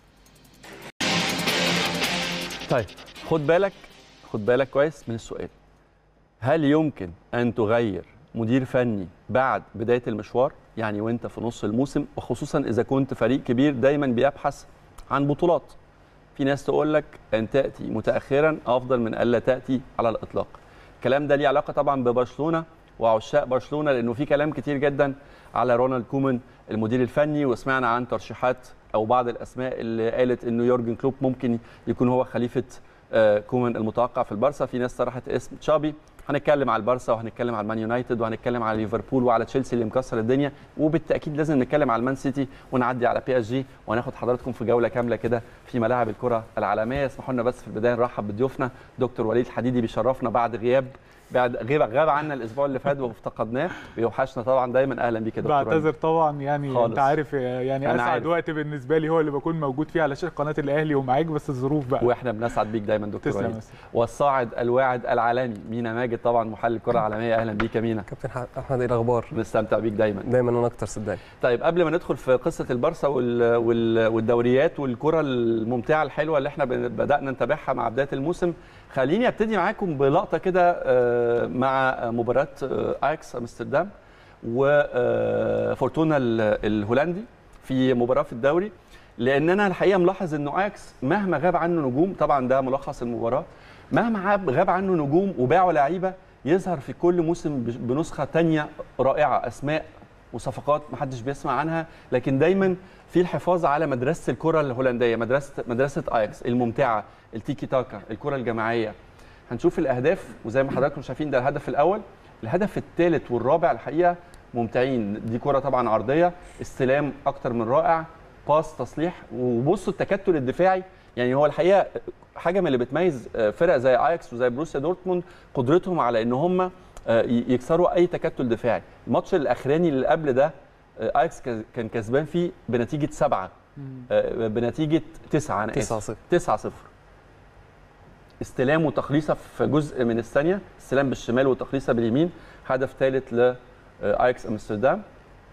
طيب خد بالك خد بالك كويس من السؤال هل يمكن ان تغير مدير فني بعد بدايه المشوار يعني وانت في نص الموسم وخصوصا اذا كنت فريق كبير دايما بيبحث عن بطولات في ناس تقول لك ان تاتي متاخرا افضل من الا تاتي على الاطلاق الكلام ده ليه علاقه طبعا ببرشلونه وعشاق برشلونه لانه في كلام كتير جدا على رونالد كومان المدير الفني وسمعنا عن ترشيحات او بعض الاسماء اللي قالت انه يورجن كلوب ممكن يكون هو خليفه كومان المتوقع في البارسا في ناس طرحت اسم تشابي هنتكلم على البارسا وهنتكلم على المان يونايتد وهنتكلم على ليفربول وعلى تشيلسي اللي مكسر الدنيا وبالتاكيد لازم نتكلم على المان سيتي ونعدي على بي اس جي وهناخد حضراتكم في جوله كامله كده في ملاعب الكره العالميه اسمحوا لنا بس في البدايه نرحب بضيوفنا دكتور وليد الحديدي بيشرفنا بعد غياب بعد غيب غاب عنا الاسبوع اللي فات وافتقدناه بيوحشنا طبعا دايما اهلا بيك يا دكتور بعتذر طبعا يعني خالص. انت عارف يعني أنا اسعد عارف. وقت بالنسبه لي هو اللي بكون موجود فيه على شاشه قناه الاهلي ومعاك بس الظروف بقى واحنا بنسعد بيك دايما دكتور تسلم وليد يا أستاذ. والصاعد الواعد العالمي مينا ماجد طبعا محلل الكره العالميه اهلا بيك يا مينا كابتن ح- احمد ايه الاخبار بنستمتع بيك دايما دايما انا اكتر صدقني طيب قبل ما ندخل في قصه البارسا وال... وال... والدوريات والكره الممتعه الحلوه اللي احنا بن- بدانا نتابعها مع بدايه الموسم خليني ابتدي معاكم بلقطه كده آه، مع مباراه آه، اياكس امستردام وفورتونا الهولندي في مباراه في الدوري لان انا الحقيقه ملاحظ انه اياكس مهما غاب عنه نجوم طبعا ده ملخص المباراه مهما غاب- غاب عنه نجوم وباعوا لعيبه يظهر في كل موسم بش- بنسخه تانية رائعه اسماء وصفقات محدش بيسمع عنها لكن دايما في الحفاظ على مدرسه الكره الهولنديه مدرسه مدرسه اياكس الممتعه التيكي تاكا الكره الجماعيه هنشوف الاهداف وزي ما حضراتكم شايفين ده الهدف الاول الهدف الثالث والرابع الحقيقه ممتعين دي كره طبعا عرضيه استلام اكتر من رائع باس تصليح وبصوا التكتل الدفاعي يعني هو الحقيقه حاجه من اللي بتميز فرق زي اياكس وزي بروسيا دورتموند قدرتهم على ان هم يكسروا اي تكتل دفاعي الماتش الاخراني اللي قبل ده اياكس كان كسبان فيه بنتيجه سبعه آه، بنتيجه تسعه انا تسعة اسف صفر. 9 0 استلام وتخليصه في جزء من الثانيه استلام بالشمال وتخليصه باليمين هدف ثالث لاياكس امستردام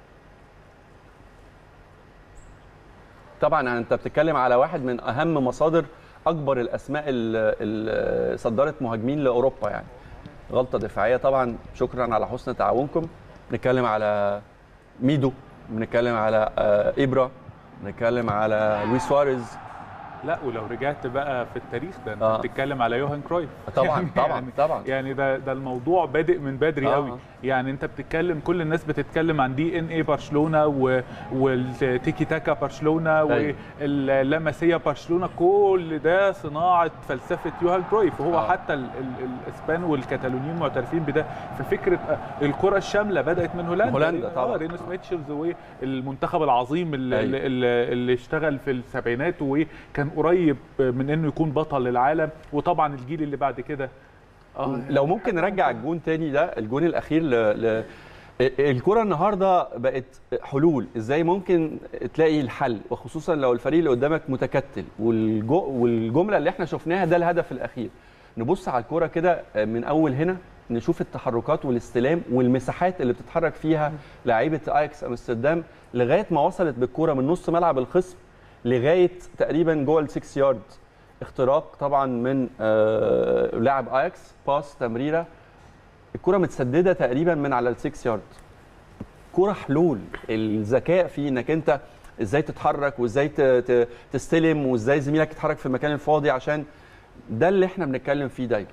طبعا انت بتتكلم على واحد من اهم مصادر اكبر الاسماء اللي صدرت مهاجمين لاوروبا يعني غلطه دفاعيه طبعا شكرا على حسن تعاونكم بنتكلم على ميدو بنتكلم على آه، ابرا بنتكلم على لويس سواريز لا ولو رجعت بقى في التاريخ ده انت آه. بتتكلم على يوهان كرويف طبعا يعني طبعا يعني طبعا يعني ده ده الموضوع بادئ من بدري آه. قوي يعني انت بتتكلم كل الناس بتتكلم عن دي ان اي برشلونه و- والتيكي تاكا برشلونه أيوة. واللمسيه برشلونه كل ده صناعه فلسفه يوهان كرويف وهو آه. حتى ال- ال- الاسبان والكتالونيين معترفين بده في فكره آه، الكره الشامله بدات من هولندا هولندا آه، طبعاً. رينوس ميتشلز والمنتخب العظيم اللي, أيوة. اللي, اللي اشتغل في السبعينات وكان قريب من انه يكون بطل للعالم وطبعا الجيل اللي بعد كده اه لو ممكن نرجع الجون تاني ده الجون الاخير ل... ل... الكره النهارده بقت حلول ازاي ممكن تلاقي الحل وخصوصا لو الفريق اللي قدامك متكتل والجو... والجمله اللي احنا شفناها ده الهدف الاخير نبص على الكره كده من اول هنا نشوف التحركات والاستلام والمساحات اللي بتتحرك فيها لعيبه اياكس امستردام لغايه ما وصلت بالكره من نص ملعب الخصم لغايه تقريبا جوه ال 6 يارد اختراق طبعا من آه لاعب اياكس باس تمريره الكره متسدده تقريبا من على ال 6 يارد كره حلول الذكاء في انك انت ازاي تتحرك وازاي ت- ت- تستلم وازاي زميلك يتحرك في المكان الفاضي عشان ده اللي احنا بنتكلم فيه دايما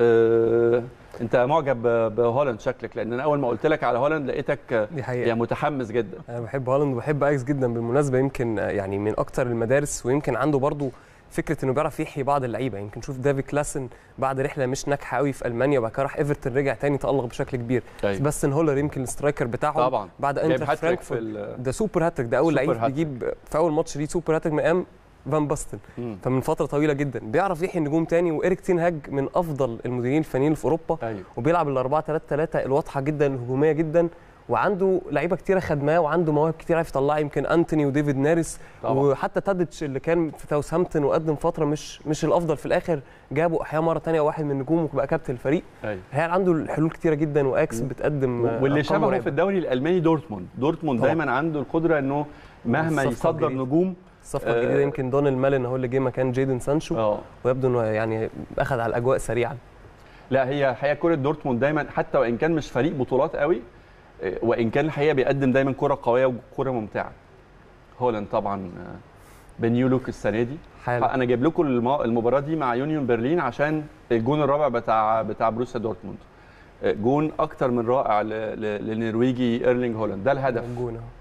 أه انت معجب ب- بهولاند شكلك لان انا اول ما قلت لك على هولاند لقيتك دي حقيقه يعني متحمس جدا انا بحب هالاند وبحب اياكس جدا بالمناسبه يمكن آه، يعني من اكتر المدارس ويمكن عنده برضو فكره انه بيعرف يحيي بعض اللعيبه يمكن شوف دافي كلاسن بعد رحله مش ناجحه قوي في المانيا وبعد كده راح ايفرتون رجع تاني تالق بشكل كبير أيوة. بس هولر يمكن السترايكر بتاعهم طبعا بعد جايب انتر هاتريك في فرانكفورت ال- ده سوبر هاتريك ده اول سوبر لعيب هاتريك. بيجيب في اول ماتش ليه سوبر هاتريك من ايام فان باستن مم. فمن فتره طويله جدا بيعرف يحيي النجوم تاني وايريك تين هاج من افضل المديرين الفنيين في اوروبا ايوه وبيلعب ال 4 3 3 الواضحه جدا الهجوميه جدا وعنده لعيبه كتيره خدماه وعنده مواهب كتير عارف يطلعها يمكن انتوني وديفيد ناريس طبعا. وحتى تاديتش اللي كان في ساوثهامبتون وقدم فتره مش مش الافضل في الاخر جابه احياء مره تانية واحد من نجومه وبقى كابتن الفريق ايوه هي عنده الحلول كتيره جدا واكس بتقدم آه، واللي أرقام شبهه مرعبة. في الدوري الالماني دورتموند دورتموند طبعا. دايما عنده القدره انه مهما الصفقة يصدر الجديدة. نجوم الصفقه آه، الجديده يمكن دونيل مالن هو اللي جه مكان جيدن سانشو اه ويبدو انه يعني اخذ على الاجواء سريعا لا هي الحقيقه كره دورتموند دايما حتى وان كان مش فريق بطولات قوي آه، وان كان الحقيقه بيقدم دايما كره قويه وكره ممتعه هولاند طبعا آه، بنيو لوك السنه دي حالا انا جايب لكم الم- المباراه دي مع يونيون برلين عشان الجون الرابع بتاع بتاع بروسيا دورتموند آه، جون اكتر من رائع ل- ل- للنرويجي ايرلينج هولاند ده الهدف جون أهو.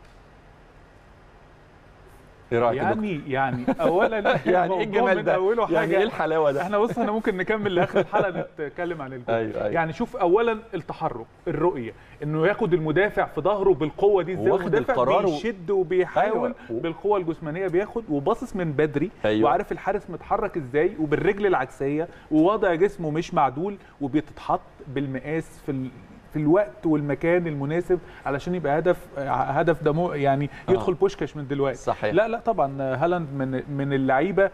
ايه رايك يا دكتور؟ يعني يعني اولا يعني ايه الموضوع الجمال من ده اوله يعني حاجه ايه الحلاوه ده احنا بص احنا ممكن نكمل لاخر الحلقه نتكلم عن الجول ايوه ايوه يعني شوف اولا التحرك الرؤيه انه ياخد المدافع في ظهره بالقوه دي ازاي واخد المدافع القرار و- بيشد وبيحاول أيوة. بالقوه الجسمانيه بياخد وباصص من بدري أيوة. وعارف الحارس متحرك ازاي وبالرجل العكسيه ووضع جسمه مش معدول وبيتحط بالمقاس في ال... في الوقت والمكان المناسب علشان يبقى هدف هدف ده مو- يعني آه. يدخل بوشكاش من دلوقتي صحيح لا لا طبعا هالاند من من اللعيبه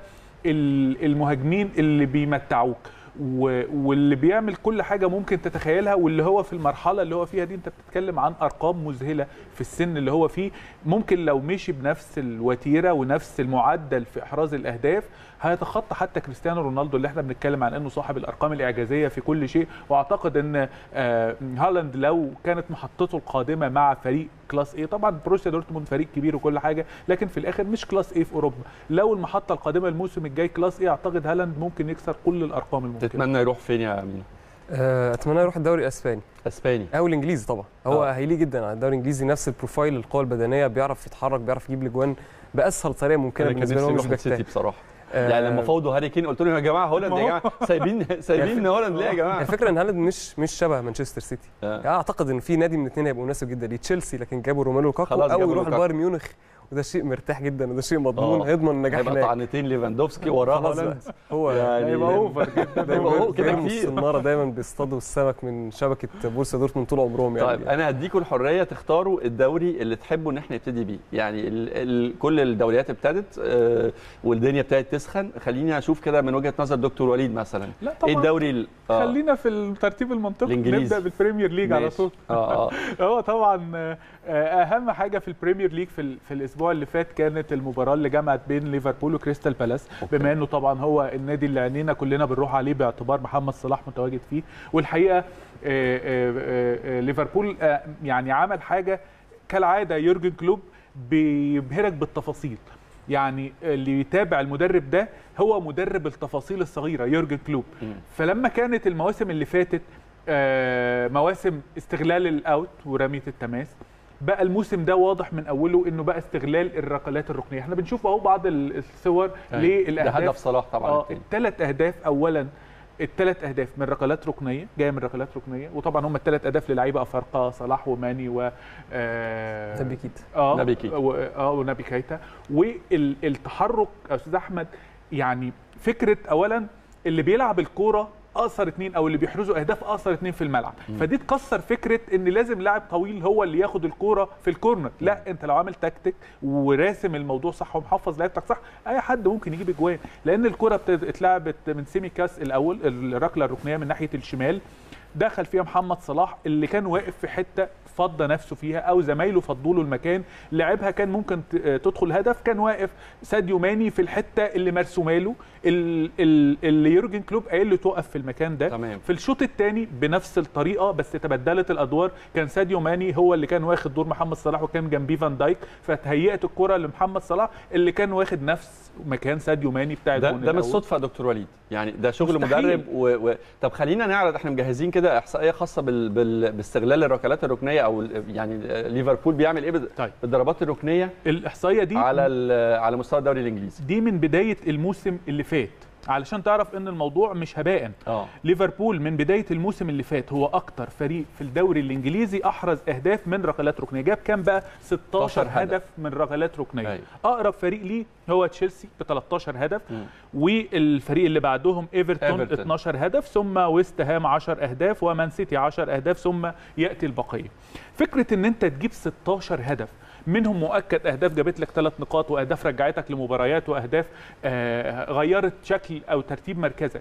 ال- المهاجمين اللي بيمتعوك و- واللي بيعمل كل حاجه ممكن تتخيلها واللي هو في المرحله اللي هو فيها دي انت بتتكلم عن ارقام مذهله في السن اللي هو فيه ممكن لو مشي بنفس الوتيره ونفس المعدل في احراز الاهداف هيتخطى حتى كريستيانو رونالدو اللي احنا بنتكلم عن انه صاحب الارقام الاعجازيه في كل شيء واعتقد ان آه، هالاند لو كانت محطته القادمه مع فريق كلاس ايه طبعا بروسيا دورتموند فريق كبير وكل حاجه لكن في الاخر مش كلاس ايه في اوروبا لو المحطه القادمه الموسم الجاي كلاس ايه اعتقد هالاند ممكن يكسر كل الارقام الممكنه تتمنى يروح فين يا امين آه، اتمنى يروح الدوري الاسباني اسباني او الانجليزي طبعا هو آه. هيليق جدا على الدوري الانجليزي نفس البروفايل القوه البدنيه بيعرف يتحرك بيعرف يجيب الاجوان باسهل طريقه ممكنه انا كان بالنسبه نفسي له هو مش يروح السيتي بيجتهد بصراحه آه، يعني لما فوضوا هاري كين قلت لهم يا جماعه هولاند يا جماعه سايبين سايبين هولاند ليه يا جماعه الفكره ان هالاند مش مش شبه مانشستر سيتي آه. يعني اعتقد ان في نادي من الاثنين هيبقى مناسب جدا ليه تشيلسي لكن جابوا روميلو لوكاكو خلاص او جابوا يروح لوكاكو. البايرن ميونخ وده شيء مرتاح جدا وده شيء مضمون آه. هيضمن النجاح هيبقى هناك طعنتين ليفاندوفسكي وراه خلاص هولاند بقى. هو يعني هيبقى اوفر جدا هيبقى أوفر كده بيرموا كتير. الصناره دايما بيصطادوا السمك من شبكه بورسا دورتموند طول عمرهم يعني طيب انا هديكم الحريه تختاروا الدوري اللي تحبوا ان احنا نبتدي بيه يعني ال ال كل الدوريات ابتدت آه والدنيا ابتدت تسخن خليني اشوف كده من وجهه نظر دكتور وليد مثلا لا ايه طبعا الدوري ال- آه، خلينا في الترتيب المنطقي الإنجليزي. نبدا بالبريمير ليج على ماشي. طول اه اه هو طبعا آه، اهم حاجه في البريمير ليج في, ال- في الاسبوع اللي فات كانت المباراه اللي جمعت بين ليفربول وكريستال بالاس أوكي. بما انه طبعا هو النادي اللي عينينا كلنا بنروح عليه باعتبار محمد صلاح متواجد فيه والحقيقه آه، آه، آه، آه، ليفربول آه، يعني عمل حاجه كالعاده يورجن كلوب بيبهرك بالتفاصيل يعني اللي يتابع المدرب ده هو مدرب التفاصيل الصغيره يورجن كلوب مم. فلما كانت المواسم اللي فاتت آه، مواسم استغلال الاوت ورميه التماس بقى الموسم ده واضح من اوله انه بقى استغلال الركلات الركنيه احنا بنشوف اهو بعض ال- الصور ده للاهداف هدف صلاح طبعا اه التاني الثلاث اهداف اولا الثلاث اهداف من ركلات ركنيه جايه من ركلات ركنيه وطبعا هم الثلاث اهداف للعيبه افارقه صلاح وماني و آه، نبي كيت اه نبي كيتا. و- اه ونبي كيتا والتحرك يا استاذ احمد يعني فكره اولا اللي بيلعب الكوره اقصر اتنين او اللي بيحرزوا اهداف اقصر اتنين في الملعب فدي تكسر فكره ان لازم لاعب طويل هو اللي ياخد الكوره في الكورنر لا انت لو عامل تكتيك وراسم الموضوع صح ومحفظ لعيبتك صح اي حد ممكن يجيب اجوان لان الكوره بت- اتلعبت من سيمي كاس الاول الركله الركنيه من ناحيه الشمال دخل فيها محمد صلاح اللي كان واقف في حته فضى نفسه فيها او زمايله فضوا له المكان لعبها كان ممكن ت- تدخل هدف كان واقف ساديو ماني في الحته اللي مرسومه له ال- ال- اللي يورجن كلوب قايل له توقف في المكان ده تمام. في الشوط الثاني بنفس الطريقه بس تبدلت الادوار كان ساديو ماني هو اللي كان واخد دور محمد صلاح وكان جنبيه فان دايك فتهيأت الكره لمحمد صلاح اللي كان واخد نفس مكان ساديو ماني بتاع ده الجون ده مش الأول. صدفه يا دكتور وليد يعني ده شغل مستحيل. مدرب و... و... طب خلينا نعرض احنا مجهزين كده احصائيه خاصه بال... بال... باستغلال الركلات الركنيه او ال- يعني ليفربول بيعمل ايه بال- طيب. بالضربات الركنيه الاحصائيه دي على ال... على مستوى الدوري الانجليزي دي من بدايه الموسم اللي فات علشان تعرف ان الموضوع مش هباء اه ليفربول من بدايه الموسم اللي فات هو اكتر فريق في الدوري الانجليزي احرز اهداف من ركلات ركنيه جاب كام بقى 16 16 هدف. هدف من ركلات ركنيه أيوة. اقرب فريق ليه هو تشيلسي ب 13 هدف مم. والفريق اللي بعدهم ايفرتون, إيفرتون. 12 هدف ثم ويست هام 10 اهداف ومان سيتي 10 اهداف ثم ياتي البقيه فكره ان انت تجيب 16 هدف منهم مؤكد اهداف جابت لك ثلاث نقاط واهداف رجعتك لمباريات واهداف آه غيرت شكل او ترتيب مركزك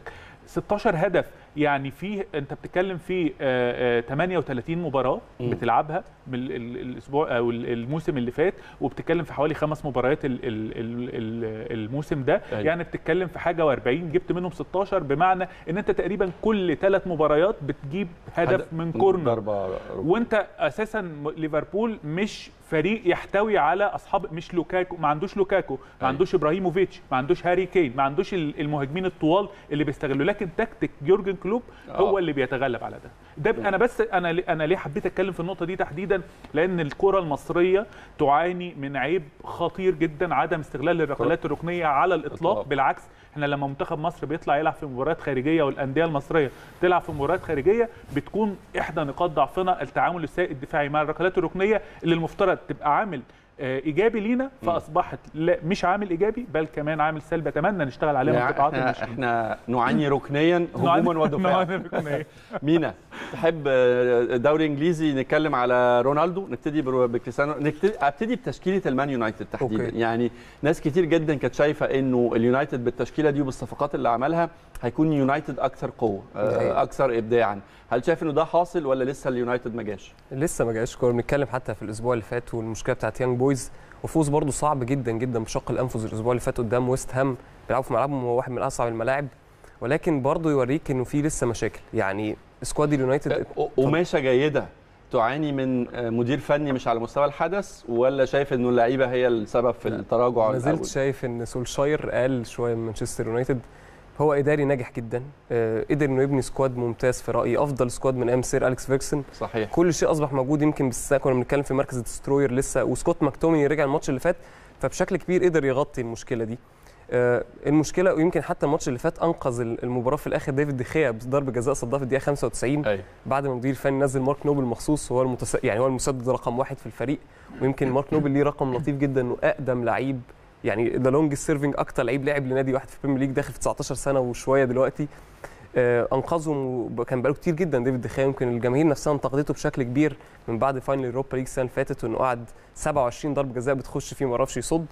16 هدف يعني فيه انت بتتكلم في آه، آه، 38 مباراه مم. بتلعبها من ال- ال- الاسبوع او ال- الموسم اللي فات وبتتكلم في حوالي خمس مباريات ال- ال- ال- ال- الموسم ده أيوة. يعني بتتكلم في حاجه و40 جبت منهم 16 بمعنى ان انت تقريبا كل ثلاث مباريات بتجيب هدف من كورنر ضربه ركنية. وانت اساسا م- ليفربول مش فريق يحتوي على اصحاب مش لوكاكو ما عندوش لوكاكو ما أيوة. عندوش ابراهيموفيتش ما عندوش هاري كين ما عندوش ال- المهاجمين الطوال اللي بيستغلوا لكن تكتيك يورجن كلوب هو آه. اللي بيتغلب على ده ده ب- انا بس انا ليه- انا ليه حبيت اتكلم في النقطه دي تحديدا لان الكره المصريه تعاني من عيب خطير جدا عدم استغلال الركلات الركنيه على الاطلاق إطلاق. بالعكس احنا لما منتخب مصر بيطلع يلعب في مباريات خارجيه والانديه المصريه تلعب في مباريات خارجيه بتكون احدى نقاط ضعفنا التعامل السيء الدفاعي مع الركلات الركنيه اللي المفترض تبقى عامل آه، ايجابي لينا فاصبحت لا مش عامل ايجابي بل كمان عامل سلبي اتمنى نشتغل عليها يعني من قطاعات احنا, المشكله احنا نعاني ركنيا هجوما ودفاعا ودفاعا مينا تحب آه، دوري انجليزي نتكلم على رونالدو نبتدي بر- بكريستيانو نبتدي ابتدي بتشكيله المان يونايتد تحديدا أوكي. يعني ناس كتير جدا كانت شايفه انه اليونايتد بالتشكيله دي وبالصفقات اللي عملها هيكون يونايتد اكثر قوه دي آه، حقيقة. اكثر ابداعا هل شايف انه ده حاصل ولا لسه اليونايتد ما جاش لسه ما جاش كنا بنتكلم حتى في الاسبوع اللي فات والمشكله بتاعت يانج بويز وفوز برضه صعب جدا جدا بشق الانفس الاسبوع اللي فات قدام ويست هام بيلعبوا في ملعبهم هو واحد من اصعب الملاعب ولكن برضه يوريك انه في لسه مشاكل يعني سكواد اليونايتد آه، قماشه جيده تعاني من آه، مدير فني مش على مستوى الحدث ولا شايف انه اللعيبه هي السبب في التراجع ما زلت الأول؟ شايف ان سولشاير قال شويه من مانشستر يونايتد هو اداري ناجح جدا آه، قدر انه يبني سكواد ممتاز في رايي افضل سكواد من ايام سير اليكس فيركسون صحيح كل شيء اصبح موجود يمكن بس كنا بنتكلم في مركز الدستروير لسه وسكوت ماكتومي رجع الماتش اللي فات فبشكل كبير قدر يغطي المشكله دي آه، المشكله ويمكن حتى الماتش اللي فات انقذ المباراه في الاخر ديفيد دخيا بضربه جزاء صدها في الدقيقه 95 ايوه بعد ما المدير الفني نزل مارك نوبل مخصوص هو المتس... يعني هو المسدد رقم واحد في الفريق ويمكن مارك نوبل ليه رقم لطيف جدا انه اقدم لعيب يعني ذا لونج سيرفنج اكتر لعيب لعب لنادي واحد في البريمير ليج داخل في 19 سنه وشويه دلوقتي آه، انقذهم وكان بقاله كتير جدا ديفيد دخيا يمكن الجماهير نفسها انتقدته بشكل كبير من بعد فاينل اوروبا ليج السنه اللي فاتت وانه قعد 27 ضربه جزاء بتخش فيه ما عرفش يصد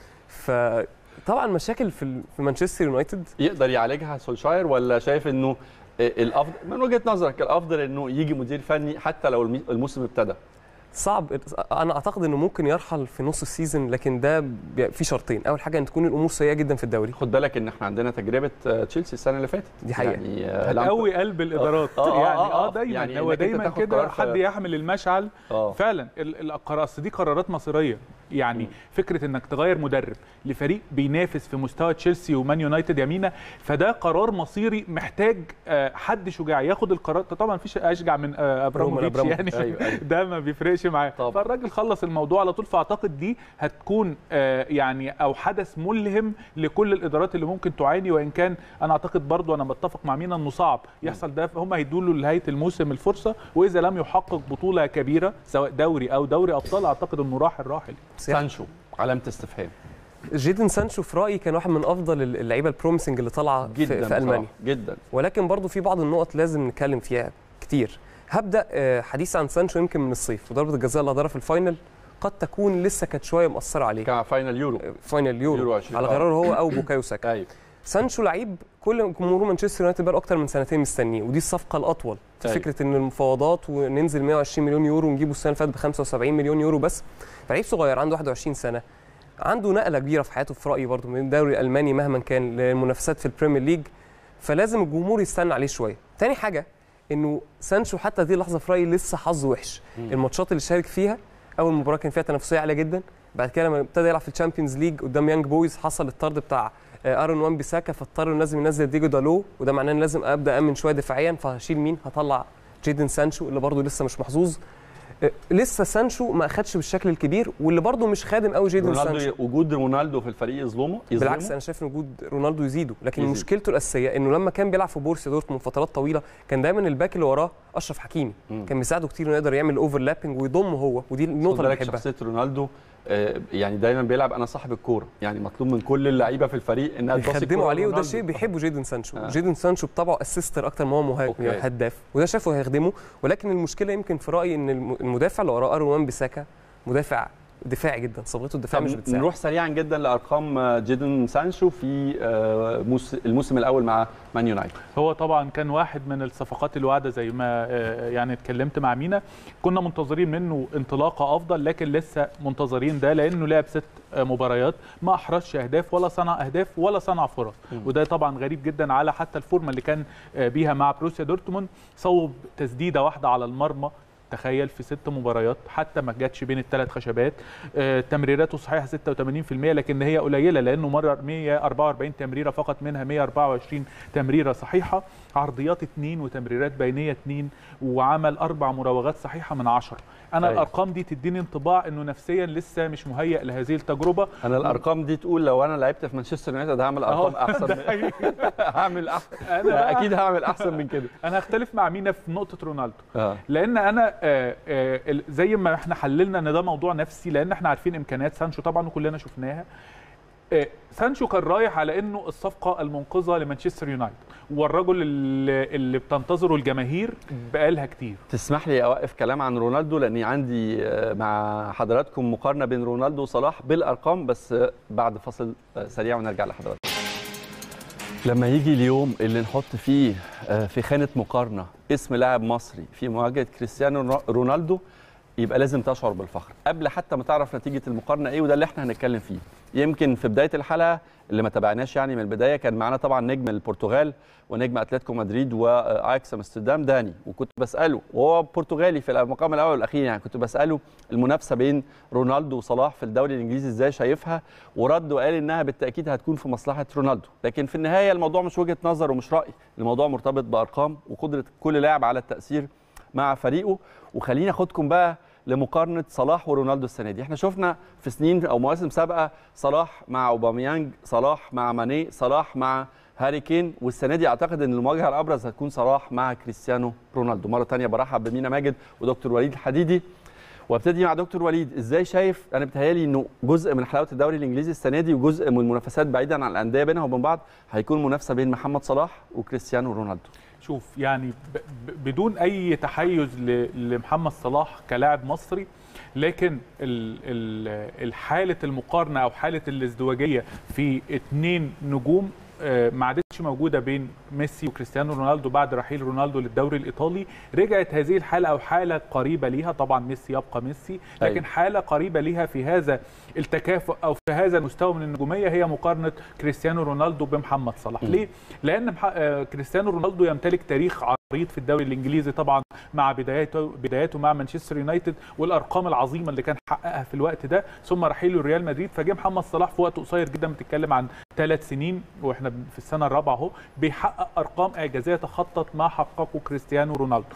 فطبعا مشاكل في ال- في مانشستر يونايتد يقدر يعالجها سولشاير ولا شايف انه الافضل من وجهه نظرك الافضل انه يجي مدير فني حتى لو المي- الموسم ابتدى صعب انا اعتقد انه ممكن يرحل في نص السيزون لكن ده بي- في شرطين اول حاجه ان تكون الامور سيئه جدا في الدوري خد بالك ان احنا عندنا تجربه آه، تشيلسي السنه اللي فاتت دي حقيقة. يعني آه، لامب- هتقوي قلب الادارات آه، آه، يعني آه، اه آه. دايما يعني هو إنك أنت دايما تاخد كده قرار في- حد يحمل المشعل اه فعلا ال- القرار أصل دي قرارات مصيريه يعني مم. فكره انك تغير مدرب لفريق بينافس في مستوى تشيلسي ومان يونايتد يمينه فده قرار مصيري محتاج آه، حد شجاع ياخد القرار طبعا مفيش اشجع من آه، ابراموفيتش أبراموفيتش. يعني أيوة، أيوة. ده ما بيفرقش معاه طبعا. فالراجل خلص الموضوع على طول فاعتقد دي هتكون آه، يعني او حدث ملهم لكل الادارات اللي ممكن تعاني وان كان انا اعتقد برضو انا بتفق مع مينا انه صعب يحصل ده هم هيدوا له لنهايه الموسم الفرصه واذا لم يحقق بطوله كبيره سواء دوري او دوري ابطال اعتقد انه راحل راحل سانشو علامه استفهام جيدن سانشو في رايي كان واحد من افضل اللعيبه البروميسنج اللي طالعه في, جدا في المانيا بصراحة، جدا ولكن برضو في بعض النقط لازم نتكلم فيها كتير هبدا آه، حديث عن سانشو يمكن من الصيف وضربه الجزاء اللي هدرها في الفاينل قد تكون لسه كانت شويه مأثره عليه كان فاينل يورو آه، فاينل يورو, يورو 20 على آه. غرار هو او بوكايو ساكا ايوه سانشو لعيب كل جمهور مانشستر يونايتد بقى اكتر من سنتين مستنيه ودي الصفقه الاطول في أيوة. فكره ان المفاوضات وننزل 120 مليون يورو ونجيبه السنه اللي فاتت ب 75 مليون يورو بس فلعيب صغير عنده 21 سنه عنده نقله كبيره في حياته في رايي برضه من الدوري الالماني مهما كان للمنافسات في البريمير ليج فلازم الجمهور يستنى عليه شويه تاني حاجه انه سانشو حتى هذه اللحظه في رايي لسه حظه وحش مم. الماتشات اللي شارك فيها اول مباراه كان فيها تنافسيه عاليه جدا بعد كده لما ابتدى يلعب في الشامبيونز ليج قدام يانج بويز حصل الطرد بتاع آه، ارون وان بيساكا فاضطر إنه لازم ينزل ديجو دالو وده معناه ان لازم ابدا امن شويه دفاعيا فهشيل مين هطلع جيدن سانشو اللي برضه لسه مش محظوظ لسه سانشو ما اخدش بالشكل الكبير واللي برده مش خادم قوي جيدون رونالدو سانشو وجود رونالدو في الفريق يظلمه يظلمه بالعكس انا شايف ان وجود رونالدو يزيده لكن يزيد. مشكلته الاساسيه انه لما كان بيلعب في بورسيا دورتموند فترات طويله كان دايما الباك اللي وراه اشرف حكيمي مم. كان بيساعده كتير انه يقدر يعمل اوفرلابنج ويضمه هو ودي خد النقطه اللي بالك بحبها شخصيه رونالدو آه، يعني دايما بيلعب انا صاحب الكوره يعني مطلوب من كل اللعيبه في الفريق انها تباصي بيخدموا الكورة عليه وده لرونالدو. شيء بيحبه جيدون سانشو آه. آه. جيدون سانشو بطبعه اسيستر اكتر ما هو مهاجم أوكي. يعني هداف وده شايفه هيخدمه ولكن المشكله يمكن في رايي ان الم- المدافع اللي وراه اروان بيساكا مدافع دفاعي جدا صبغته الدفاع مش طب بتساعد نروح سريعا جدا لارقام آه، جيدون سانشو في آه، موس- الموسم الاول مع مان يونايتد هو طبعا كان واحد من الصفقات الواعده زي ما آه، يعني اتكلمت مع مينا كنا منتظرين منه انطلاقه افضل لكن لسه منتظرين ده لانه لعب ست آه، مباريات ما احرزش اهداف ولا صنع اهداف ولا صنع فرص وده طبعا غريب جدا على حتى الفورمه اللي كان آه، بيها مع بروسيا دورتموند صوب تسديده واحده على المرمى تخيل في ست مباريات حتى ما جاتش بين الثلاث خشبات آه، تمريراته صحيحه 86% لكن هي قليله لانه مرر 144 تمريره فقط منها 124 تمريره صحيحه عرضيات اثنين وتمريرات بينيه اثنين وعمل اربع مراوغات صحيحه من عشرة انا أيوة. الارقام دي تديني انطباع انه نفسيا لسه مش مهيئ لهذه التجربه انا الارقام دي تقول لو انا لعبت في مانشستر يونايتد هعمل ارقام أهو، احسن ده من- حقيقي. هعمل احسن أنا بقى- اكيد هعمل احسن من كده انا هختلف مع مينا في نقطه رونالدو اه لان انا آه، آه، ال- زي ما احنا حللنا ان ده موضوع نفسي لان احنا عارفين امكانيات سانشو طبعا وكلنا شفناها آه، سانشو كان رايح على انه الصفقه المنقذه لمانشستر يونايتد والرجل اللي, اللي بتنتظره الجماهير بقالها كتير تسمح لي اوقف كلام عن رونالدو لاني عندي آه، مع حضراتكم مقارنه بين رونالدو وصلاح بالارقام بس آه، بعد فصل آه، سريع ونرجع لحضراتكم لما يجي اليوم اللي نحط فيه آه، في خانه مقارنه اسم لاعب مصري في مواجهه كريستيانو رونالدو يبقى لازم تشعر بالفخر قبل حتى ما تعرف نتيجه المقارنه ايه وده اللي احنا هنتكلم فيه يمكن في بدايه الحلقه اللي ما تابعناش يعني من البدايه كان معانا طبعا نجم البرتغال ونجم اتلتيكو مدريد واياكس امستردام داني وكنت بساله وهو برتغالي في المقام الاول والاخير يعني كنت بساله المنافسه بين رونالدو وصلاح في الدوري الانجليزي ازاي شايفها ورد وقال انها بالتاكيد هتكون في مصلحه رونالدو لكن في النهايه الموضوع مش وجهه نظر ومش راي الموضوع مرتبط بارقام وقدره كل لاعب على التاثير مع فريقه وخليني اخدكم بقى لمقارنه صلاح ورونالدو السنه دي احنا شفنا في سنين او مواسم سابقه صلاح مع اوباميانج صلاح مع ماني صلاح مع هاري كين والسنه دي اعتقد ان المواجهه الابرز هتكون صلاح مع كريستيانو رونالدو مره ثانيه برحب بمينا ماجد ودكتور وليد الحديدي وابتدي مع دكتور وليد ازاي شايف انا بتهيالي انه جزء من حلاوه الدوري الانجليزي السنه دي وجزء من المنافسات بعيدا عن الانديه بينها وبين بعض هيكون منافسه بين محمد صلاح وكريستيانو رونالدو شوف يعني ب- ب- بدون اي تحيز ل- لمحمد صلاح كلاعب مصري لكن ال- ال- الحاله المقارنه او حاله الازدواجيه في اتنين نجوم آه، ما عادتش موجوده بين ميسي وكريستيانو رونالدو بعد رحيل رونالدو للدوري الايطالي رجعت هذه الحاله او حاله قريبه ليها طبعا ميسي يبقى ميسي لكن أيوة. حاله قريبه ليها في هذا التكافؤ او في هذا المستوى من النجوميه هي مقارنه كريستيانو رونالدو بمحمد صلاح م. ليه لان مح- آه، كريستيانو رونالدو يمتلك تاريخ عريض في الدوري الانجليزي طبعا مع بداياته بداياته مع مانشستر يونايتد والارقام العظيمه اللي كان حققها في الوقت ده ثم رحيله ريال مدريد فجه محمد صلاح في وقت قصير جدا بتتكلم عن ثلاث سنين واحنا في السنه الرابعه اهو بيحقق ارقام اعجازيه تخطط ما حققه كريستيانو رونالدو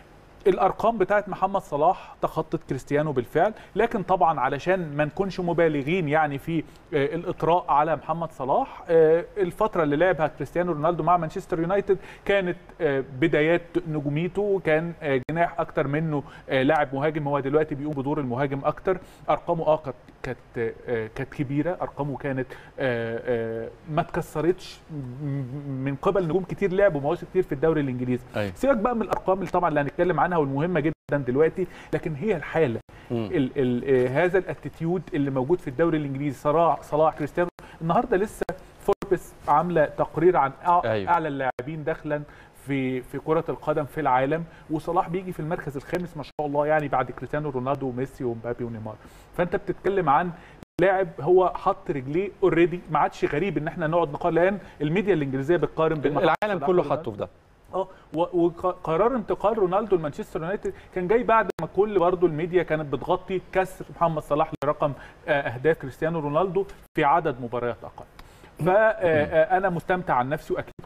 الارقام بتاعت محمد صلاح تخطت كريستيانو بالفعل لكن طبعا علشان ما نكونش مبالغين يعني في آه، الاطراء على محمد صلاح آه، الفتره اللي لعبها كريستيانو رونالدو مع مانشستر يونايتد كانت آه، بدايات نجوميته كان آه، جناح اكتر منه آه، لاعب مهاجم هو دلوقتي بيقوم بدور المهاجم اكتر ارقامه اه كانت كانت آه، كانت كبيره ارقامه كانت آه، آه، ما اتكسرتش م- من قبل نجوم كتير لعبوا مواسم كتير في الدوري الانجليزي أيوة. سيبك بقى من الارقام اللي طبعا اللي هنتكلم عنها والمهمه جدا دلوقتي لكن هي الحاله مم. ال ال آه، هذا الاتيتيود اللي موجود في الدوري الانجليزي صلاح صلاح كريستيانو النهارده لسه فوربس عامله تقرير عن أع- أيوة. اعلى اللاعبين دخلا في في كره القدم في العالم وصلاح بيجي في المركز الخامس ما شاء الله يعني بعد كريستيانو رونالدو وميسي ومبابي ونيمار فانت بتتكلم عن لاعب هو حط رجليه اوريدي ما عادش غريب ان احنا نقعد نقارن لان الميديا الانجليزيه بتقارن بين محمد العالم صلاح كله ورونالدو. حطه في ده اه و- وقرار انتقال رونالدو لمانشستر يونايتد كان جاي بعد ما كل برضه الميديا كانت بتغطي كسر محمد صلاح لرقم آه، اهداف كريستيانو رونالدو في عدد مباريات اقل فانا مستمتع عن نفسي واكيد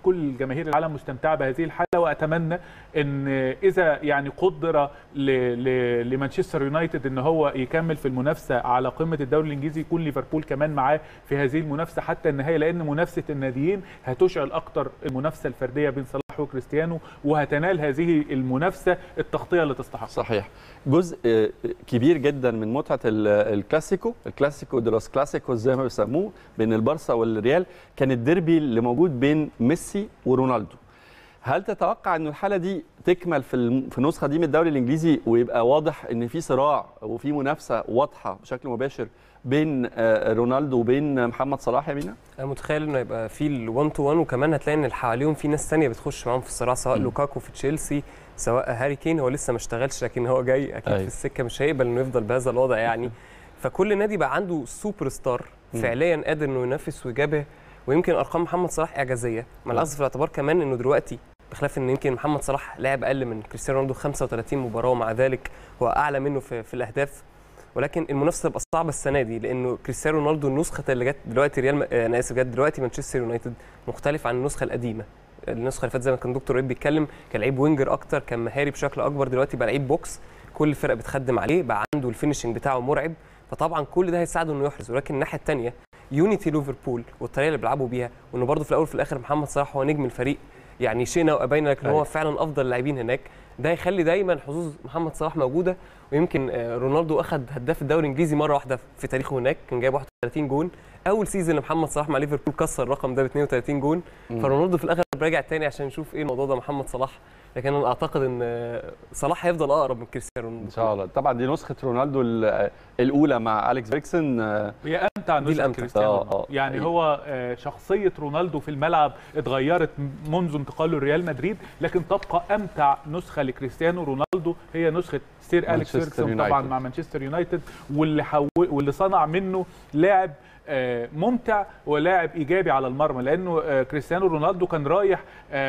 كل جماهير العالم مستمتعه بهذه الحاله واتمنى ان اذا يعني قدر ل- ل- لمانشستر يونايتد ان هو يكمل في المنافسه على قمه الدوري الانجليزي يكون ليفربول كمان معاه في هذه المنافسه حتى النهايه لان منافسه الناديين هتشعل اكتر المنافسه الفرديه بين صلاح وكريستيانو وهتنال هذه المنافسه التغطيه اللي تستحق صحيح جزء آه، كبير جدا من متعه ال- الكلاسيكو الكلاسيكو دي لوس كلاسيكوس زي ما بيسموه بين البارسا والريال كان الديربي اللي موجود بين ميسي ورونالدو هل تتوقع ان الحاله دي تكمل في الم- في النسخه دي من الدوري الانجليزي ويبقى واضح ان في صراع وفي منافسه واضحه بشكل مباشر بين آه، رونالدو وبين محمد صلاح يا مينا؟ انا متخيل انه يبقى في ال1 تو 1 وكمان هتلاقي ان اللي حواليهم في ناس ثانيه بتخش معاهم في الصراع سواء مم. لوكاكو في تشيلسي سواء هاري كين هو لسه ما اشتغلش لكن هو جاي اكيد أيوة. في السكه مش هيقبل انه يفضل بهذا الوضع يعني فكل نادي بقى عنده سوبر ستار مم. فعليا قادر انه ينافس ويجابه ويمكن ارقام محمد صلاح اعجازيه مع الاخذ في الاعتبار كمان انه دلوقتي بخلاف ان يمكن محمد صلاح لعب اقل من كريستيانو رونالدو 35 مباراه ومع ذلك هو اعلى منه في, في الاهداف ولكن المنافسه تبقى صعبه السنه دي لانه كريستيانو رونالدو النسخه اللي جت دلوقتي ريال م- آه، انا اسف جت دلوقتي مانشستر يونايتد مختلف عن النسخه القديمه النسخه اللي فاتت زي ما كان دكتور ريب بيتكلم كان لعيب وينجر اكتر كان مهاري بشكل اكبر دلوقتي بقى لعيب بوكس كل الفرق بتخدم عليه بقى عنده الفينشنج بتاعه مرعب فطبعا كل ده هيساعده انه يحرز ولكن الناحيه الثانيه يونيتي ليفربول والطريقه اللي بيلعبوا بيها وانه برضه في الاول وفي الاخر محمد صلاح هو نجم الفريق يعني شئنا وابينا لكن هو أيوة. فعلا افضل اللاعبين هناك ده يخلي دايما حظوظ محمد صلاح موجوده ويمكن آه، رونالدو اخذ هداف الدوري الانجليزي مره واحده في تاريخه هناك كان جايب 31 جون اول سيزون لمحمد صلاح مع ليفربول كسر الرقم ده ب 32 جون مم. فرونالدو في الاغلب راجع تاني عشان نشوف ايه الموضوع ده محمد صلاح لكن انا اعتقد ان آه، صلاح هيفضل اقرب من كريستيانو رونالدو ان شاء الله طبعا دي نسخه رونالدو ال- الاولى مع اليكس فيركسون آه، هي امتع دي نسخه الأمتع. كريستيانو آه، رونالدو. آه. يعني أيوة. هو آه، شخصيه رونالدو في الملعب اتغيرت منذ انتقاله لريال مدريد لكن تبقى امتع نسخه لكريستيانو رونالدو هي نسخه سير اليكس مانشستر فيركسون طبعا يونايتد. مع مانشستر يونايتد واللي حو... واللي صنع منه لاعب آه، ممتع ولاعب ايجابي على المرمى لانه آه، كريستيانو رونالدو كان رايح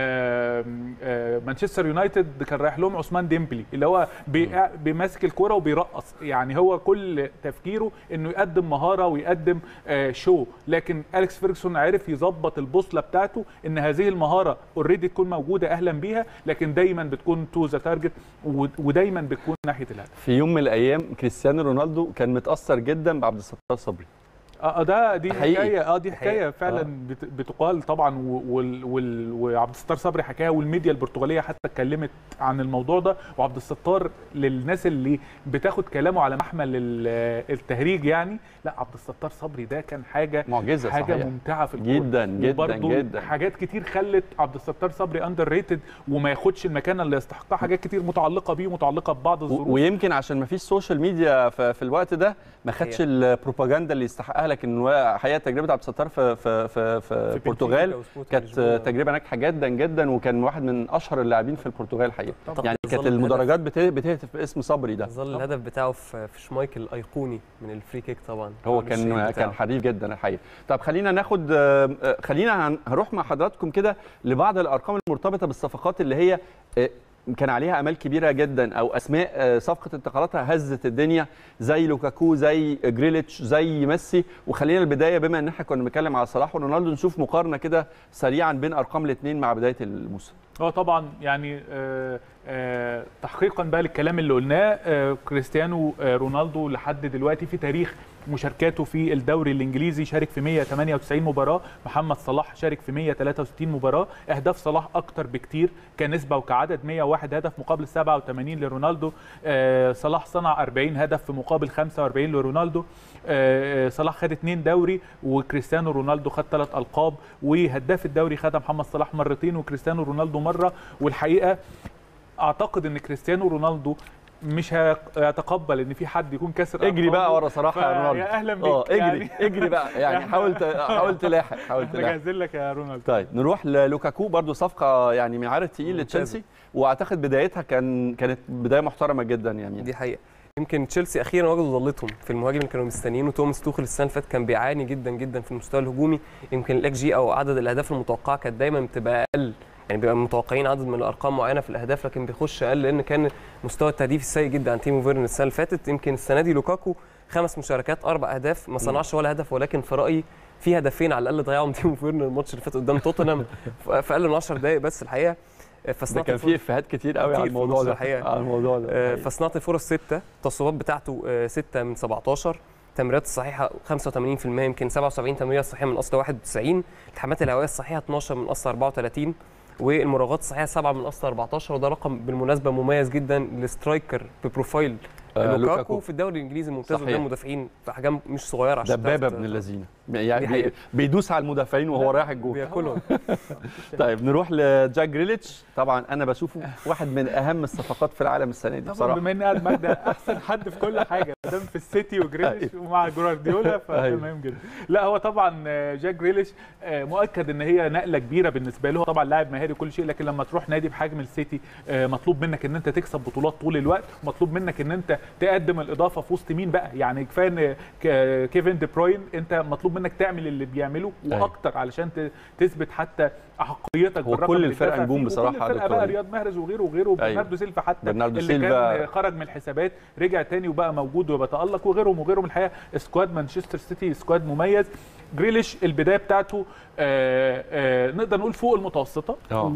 آه، آه، مانشستر يونايتد كان رايح لهم عثمان ديمبلي اللي هو بي- بيمسك الكرة وبيرقص يعني هو كل تفكيره انه يقدم مهاره ويقدم آه، شو لكن اليكس فيرجسون عرف يظبط البوصله بتاعته ان هذه المهاره اوريدي تكون موجوده اهلا بيها لكن دايما بتكون تو ذا تارجت ودايما بتكون ناحيه الهدف في يوم من الايام كريستيانو رونالدو كان متاثر جدا بعبد الستار صبري اه آه، ده دي حقيقي. حكايه اه دي حكايه حقيقي. فعلا بت- بتقال طبعا و- وال وال وعبد الستار صبري حكاها والميديا البرتغاليه حتى اتكلمت عن الموضوع ده وعبد الستار للناس اللي بتاخد كلامه على محمل ال- التهريج يعني لا عبد الستار صبري ده كان حاجه معجزه حاجه صحيح ممتعه في الكوره جدا جدا وبرضه جدا حاجات كتير خلت عبد الستار صبري اندر ريتد وما ياخدش المكانه اللي يستحقها حاجات كتير متعلقه بيه ومتعلقه ببعض و- الظروف ويمكن عشان ما فيش سوشيال ميديا ف- في الوقت ده ما خدش هي. البروباجندا اللي يستحقها لكن هو حقيقه تجربه عبد الستار في في في, في البرتغال كانت تجربه ناجحه جدا جدا وكان واحد من اشهر اللاعبين في البرتغال الحقيقه طبعاً. يعني كانت ظل المدرجات بت- بتهتف باسم صبري ده ظل الهدف بتاعه في في شمايكل الايقوني من الفري كيك طبعا هو مش كان الشهيد كان بتاعه. حريف جدا الحقيقه طب خلينا ناخد آه، آه، خلينا هن- هروح مع حضراتكم كده لبعض الارقام المرتبطه بالصفقات اللي هي آه، كان عليها امال كبيره جدا او اسماء آه، صفقه انتقالاتها هزت الدنيا زي لوكاكو زي جريليتش زي ميسي وخلينا البدايه بما ان احنا كنا بنتكلم على صلاح ورونالدو نشوف مقارنه كده سريعا بين ارقام الاثنين مع بدايه الموسم هو طبعا يعني آه، آه، تحقيقا بقى للكلام اللي قلناه آه، كريستيانو آه، رونالدو لحد دلوقتي في تاريخ مشاركاته في الدوري الانجليزي شارك في 198 مباراه محمد صلاح شارك في 163 مباراه اهداف صلاح اكتر بكتير كنسبه وكعدد 101 هدف مقابل 87 لرونالدو آه، صلاح صنع 40 هدف في مقابل 45 لرونالدو آه، آه، صلاح خد اثنين دوري وكريستيانو رونالدو خد ثلاث القاب وهداف الدوري خدها محمد صلاح مرتين وكريستيانو رونالدو مره والحقيقه اعتقد ان كريستيانو رونالدو مش هيتقبل ان في حد يكون كسر اجري بقى أرقامه. ورا صراحه يا فيا رونالدو أهلاً بيك. اه اجري يعني- اجري بقى يعني حاول ت- حاول تلاحق حاول احنا تلاحق جاهزين لك يا رونالدو طيب نروح للوكاكو برضو صفقه يعني من عارض تقيل ممتازة. لتشيلسي واعتقد بدايتها كان كانت بدايه محترمه جدا يعني دي حقيقه يمكن تشيلسي اخيرا وجدوا ضلتهم في المهاجم اللي كانوا مستنيينه توماس توخل السنه اللي فاتت كان بيعاني جدا جدا في المستوى الهجومي يمكن الاك جي او عدد الاهداف المتوقعه كانت دايما بتبقى اقل يعني بيبقى متوقعين عدد من الارقام معينه في الاهداف لكن بيخش اقل لان كان مستوى التهديف السيء جدا عن تيمو فيرن السنه اللي فاتت يمكن السنه دي لوكاكو خمس مشاركات اربع اهداف ما صنعش ولا هدف ولكن في رايي في هدفين على الاقل ضيعهم تيمو فيرنر الماتش اللي فات قدام توتنهام في اقل من 10 دقائق بس الحقيقه ده كان فيه افيهات كتير قوي على الموضوع ده الحقيقه على الموضوع ده فصناعه الفرص سته التصويبات بتاعته 6 من 17 التمريرات الصحيحه 85% يمكن 77 تمريره صحيحه من اصل 91 الحمات الهوائيه الصحيحه 12 من اصل 34 والمراوغات الصحيحه 7 من اصل 14 وده رقم بالمناسبه مميز جدا للسترايكر ببروفايل آه لوكاكو في الدوري الانجليزي ممتاز قدام مدافعين في احجام مش صغيره عشان دبابه ابن اللذينه يعني بيدوس على المدافعين وهو رايح الجول بياكلهم طيب نروح لجاك جريليتش طبعا انا بشوفه واحد من اهم الصفقات في العالم السنه دي بصراحه بما ان قاعد معاك ده احسن حد في كل حاجه دام في السيتي وجريليش ومع جوارديولا فتمام جدا لا هو طبعا جاك جريليش مؤكد ان هي نقله كبيره بالنسبه له طبعا لاعب مهاري وكل شيء لكن لما تروح نادي بحجم السيتي مطلوب منك ان انت تكسب بطولات طول الوقت مطلوب منك ان انت تقدم الاضافه في وسط مين بقى يعني كفايه ان كيفن دي بروين انت مطلوب منك تعمل اللي بيعمله واكتر علشان تثبت حتى احقيتك هو كل الفرقه نجوم بصراحه كل الفرقه بقى رياض محرز وغيره وغيره برناردو سيلفا حتى برناردو اللي سيلفا كان خرج من الحسابات رجع تاني وبقى موجود وبيتالق وغيرهم وغيرهم الحقيقه سكواد مانشستر سيتي سكواد مميز جريليش البدايه بتاعته آآ آآ نقدر نقول فوق المتوسطه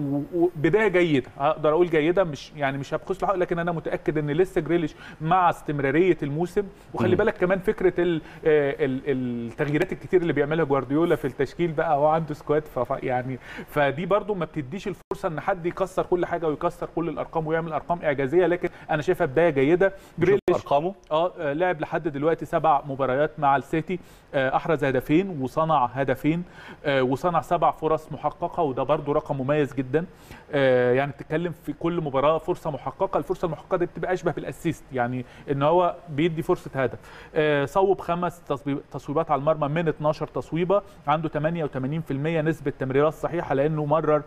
وبدايه جيده اقدر اقول جيده مش يعني مش هبخس له لكن انا متاكد ان لسه جريليش مع استمراريه الموسم وخلي بالك كمان فكره ال ال التغييرات الكتير اللي بيعملها جوارديولا في التشكيل بقى هو عنده سكواد يعني فدي برده ما بتديش الفرصه ان حد يكسر كل حاجه ويكسر كل الارقام ويعمل ارقام اعجازيه لكن انا شايفها بدايه جيده جريليش ارقامه اه لعب لحد دلوقتي سبع مباريات مع السيتي آه احرز هدفين وصنع هدفين آه وصنع سبع فرص محققه وده برده رقم مميز جدا آه يعني بتتكلم في كل مباراه فرصه محققه الفرصه المحققه دي بتبقى اشبه بالاسيست يعني ان هو بيدي فرصه هدف صوب خمس تصويبات على المرمى من 12 تصويبه عنده 88% نسبه تمريرات صحيحه لانه مرر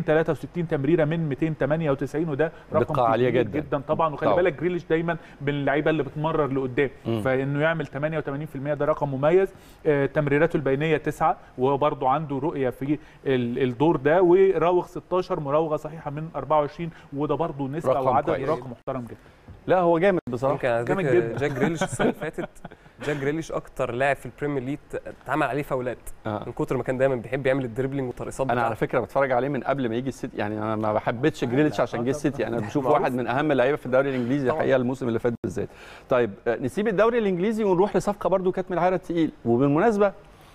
263 تمريره من 298 وده رقم عاليه جدا جدا طبعا وخلي بالك جريليش دايما من اللعيبه اللي بتمرر لقدام فانه يعمل 88% ده رقم مميز تمريراته البينيه 9 وهو برده عنده رؤيه في الدور ده وراوغ 16 مراوغه صحيحه من 24 وده برده نسبه وعدد رقم محترم جدا لا هو جامد بصراحه جامد جدا جاك جريليش السنه اللي فاتت جاك جريليش اكتر لاعب في البريمير ليج اتعمل عليه فاولات آه. من كتر ما كان دايما بيحب يعمل الدريبلينج والترقصات انا على فكره بتفرج عليه من قبل ما يجي السيتي يعني انا ما بحبتش جريليش عشان جه السيتي انا بشوف واحد من اهم اللعيبه في الدوري الانجليزي الحقيقه الموسم اللي فات بالذات طيب نسيب الدوري الانجليزي ونروح لصفقه برده كانت من العيار الثقيل وبالمناسبه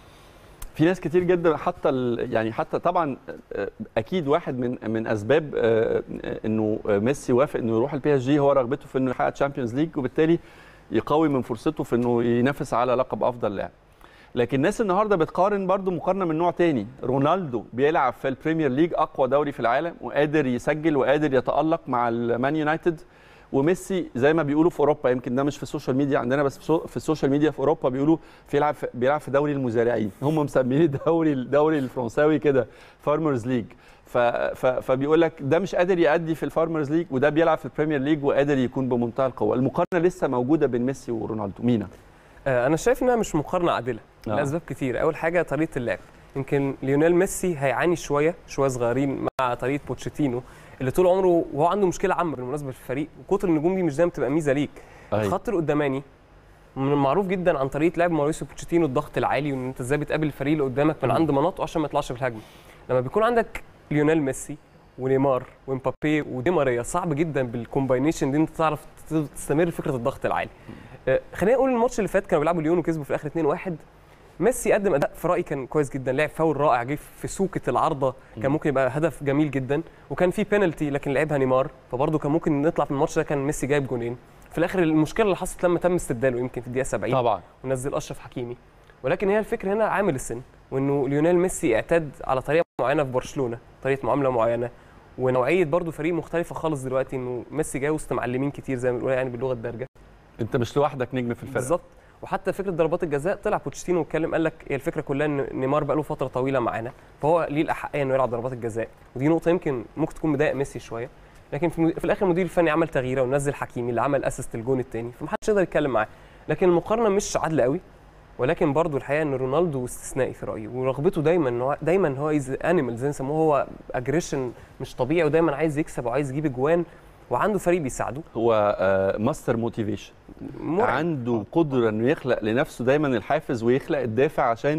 في ناس كتير جدا حتى يعني حتى طبعا اكيد واحد من من اسباب انه ميسي وافق انه يروح البي اس جي هو رغبته في انه يحقق تشامبيونز ليج وبالتالي يقوي من فرصته في انه ينافس على لقب افضل لاعب لكن الناس النهارده بتقارن برضو مقارنه من نوع تاني رونالدو بيلعب في البريمير ليج اقوى دوري في العالم وقادر يسجل وقادر يتالق مع المان يونايتد وميسي زي ما بيقولوا في اوروبا يمكن ده مش في السوشيال ميديا عندنا بس في السوشيال ميديا في اوروبا بيقولوا بيلعب في بيلعب في دوري المزارعين هم مسمينه الدوري الدوري الفرنساوي كده فارمرز ليج فبيقول لك ده مش قادر يأدي في الفارمرز ليج وده بيلعب في البريمير ليج وقادر يكون بمنتهى القوه المقارنه لسه موجوده بين ميسي ورونالدو مينا آه انا شايف انها مش مقارنه عادله آه. لاسباب كتير اول حاجه طريقه اللعب يمكن ليونيل ميسي هيعاني شويه شويه صغيرين مع طريقه بوتشيتينو اللي طول عمره وهو عنده مشكله عامه بالمناسبه في الفريق وكتر النجوم دي مش دايما بتبقى ميزه ليك الخط القداماني معروف جدا عن طريقه لعب ماوريسيو بوتشيتينو الضغط العالي وان انت ازاي بتقابل الفريق اللي قدامك من عند مناطقه عشان ما يطلعش في الهجمه لما بيكون عندك ليونيل ميسي ونيمار ومبابي ودي ماريا صعب جدا بالكومباينيشن دي انت تعرف تستمر فكره الضغط العالي آه خلينا نقول الماتش اللي فات كانوا بيلعبوا ليون وكسبوا في الاخر 2-1 ميسي قدم اداء في رايي كان كويس جدا لعب فاول رائع جه في سوكه العارضه كان ممكن يبقى هدف جميل جدا وكان في بينالتي لكن لعبها نيمار فبرضه كان ممكن نطلع في الماتش ده كان ميسي جايب جونين في الاخر المشكله اللي حصلت لما تم استبداله يمكن في الدقيقه 70 طبعا ونزل اشرف حكيمي ولكن هي الفكره هنا عامل السن وانه ليونيل ميسي اعتاد على طريقه معينه في برشلونه طريقه معامله معينه ونوعيه برضه فريق مختلفه خالص دلوقتي انه ميسي جاي وسط معلمين كتير زي ما بنقول يعني باللغه الدارجه انت مش لوحدك نجم في الفرقه بالظبط وحتى فكره ضربات الجزاء طلع بوتشيتينو واتكلم قال لك هي الفكره كلها ان نيمار بقى له فتره طويله معانا فهو ليه الاحقيه انه يلعب ضربات الجزاء ودي نقطه يمكن ممكن تكون مضايق ميسي شويه لكن في, في الاخر المدير الفني عمل تغييره ونزل حكيمي اللي عمل اسيست الجون الثاني فمحدش يقدر يتكلم معاه لكن المقارنه مش عادله قوي ولكن برضه الحقيقه ان رونالدو استثنائي في رايي ورغبته دايما ان هو دايما هو از انيمال زي ما يسموه هو اجريشن مش طبيعي ودايما عايز يكسب وعايز يجيب اجوان وعنده فريق بيساعده هو آه ماستر موتيفيشن عنده قدره انه يخلق لنفسه دايما الحافز ويخلق الدافع عشان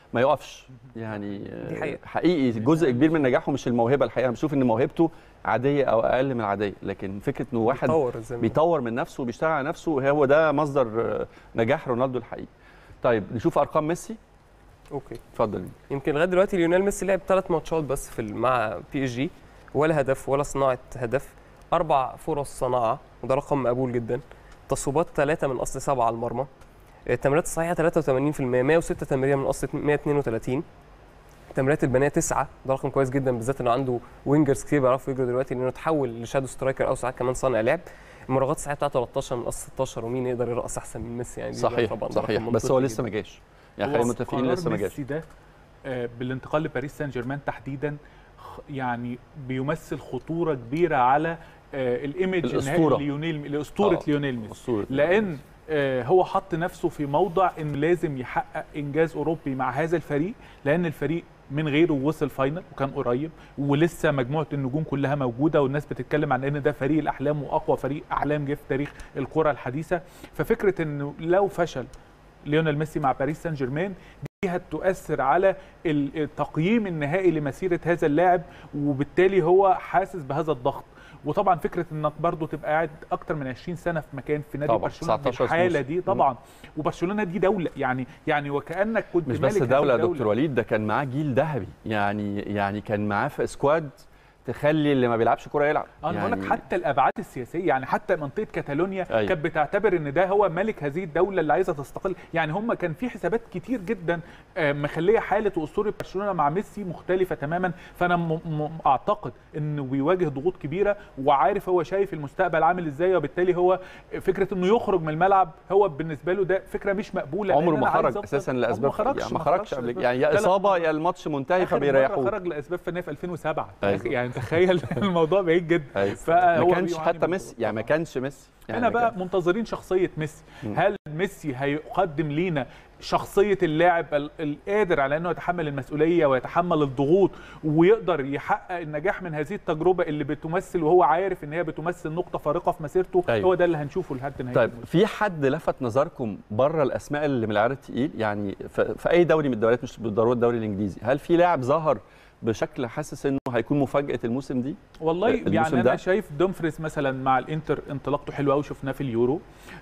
ما يقفش يعني دي حقيقة. حقيقي جزء كبير من نجاحه مش الموهبه الحقيقه انا بشوف ان موهبته عاديه او اقل من العاديه لكن فكره انه واحد بيطور زي ما بيطور من نفسه وبيشتغل على نفسه هو ده مصدر آه، نجاح رونالدو الحقيقي طيب نشوف ارقام ميسي اوكي اتفضل يمكن لغايه دلوقتي ليونيل ميسي لعب ثلاث ماتشات بس في ال- مع بي اس جي ولا هدف ولا صناعه هدف اربع فرص صناعه وده رقم مقبول جدا تصويبات ثلاثه من اصل سبعه على المرمى التمريرات الصحيحه 83% 106 تمريره من اصل 132 التمريرات البنيه تسعه ده رقم كويس جدا بالذات انه عنده وينجرز كتير بيعرفوا يجروا دلوقتي لانه تحول لشادو سترايكر او ساعات كمان صانع لعب المراوغات الصحيحه بتاعته 13 من اصل 16 ومين يقدر يرقص احسن من ميسي يعني دي صحيح طبعا ده صحيح رقم بس هو منطقي لسه ما جداً. جاش يعني هو خلينا متفقين قرار لسه ما جاش ميسي ده آه، بالانتقال لباريس سان جيرمان تحديدا خ- يعني بيمثل خطوره كبيره على آه، الايمج الأسطورة. النهائي ليونيل لاسطوره آه. ليونيل ميسي أسطورة. لان آه، هو حط نفسه في موضع ان لازم يحقق انجاز اوروبي مع هذا الفريق لان الفريق من غيره وصل فاينل وكان قريب ولسه مجموعه النجوم كلها موجوده والناس بتتكلم عن ان ده فريق الاحلام واقوى فريق احلام جه في تاريخ الكره الحديثه ففكره انه لو فشل ليونيل ميسي مع باريس سان جيرمان دي هتؤثر على ال- التقييم النهائي لمسيره هذا اللاعب وبالتالي هو حاسس بهذا الضغط وطبعا فكره انك برضو تبقى قاعد اكتر من 20 سنه في مكان في نادي طبعاً، برشلونه 19 بالحاله موسم. دي طبعا وبرشلونه دي دوله يعني يعني وكانك كنت مش مالك بس هذه دوله يا الدولة. دكتور وليد ده كان معاه جيل ذهبي يعني يعني كان معاه في سكواد تخلي اللي ما بيلعبش كوره يلعب انا بقول يعني لك حتى الابعاد السياسيه يعني حتى منطقه كاتالونيا أيوة. كانت بتعتبر ان ده هو ملك هذه الدوله اللي عايزه تستقل يعني هم كان في حسابات كتير جدا آه، مخليه حاله اسطوره برشلونه مع ميسي مختلفه تماما فانا م- م- اعتقد انه بيواجه ضغوط كبيره وعارف هو شايف المستقبل عامل ازاي وبالتالي هو فكره انه يخرج من الملعب هو بالنسبه له ده فكره مش مقبوله عمره لأن ما أنا عايز خرج أفضل- اساسا عمره لاسباب ما خرجش يعني ما خرجش قبل لأسباب- يعني يا ثلاث اصابه مرات. يا الماتش منتهي آخر مرة فبيريحوه خرج لاسباب فنيه في 2007 أيوة. يعني تخيل الموضوع بعيد جدا أيوة. فهو ما كانش بيعاني حتى من ميسي ضغوط يعني ما طبعاً. كانش ميسي يعني هنا ما بقى كان- منتظرين شخصيه ميسي مم. هل ميسي هيقدم لينا شخصيه اللاعب ال- القادر على انه يتحمل المسؤوليه ويتحمل الضغوط ويقدر يحقق النجاح من هذه التجربه اللي بتمثل وهو عارف ان هي بتمثل نقطه فارقه في مسيرته أيوة. هو ده اللي هنشوفه لحد نهايه طيب الموسم. في حد لفت نظركم بره الاسماء اللي من العيار التقيل يعني ف- في اي دوري من الدوريات مش بالضروره الدوري الانجليزي هل في لاعب ظهر بشكل حاسس انه هيكون مفاجاه الموسم دي والله الموسم يعني ده؟ انا شايف دومفريز مثلا مع الانتر انطلاقته حلوه قوي شفناه في اليورو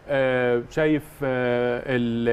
آه شايف آه ال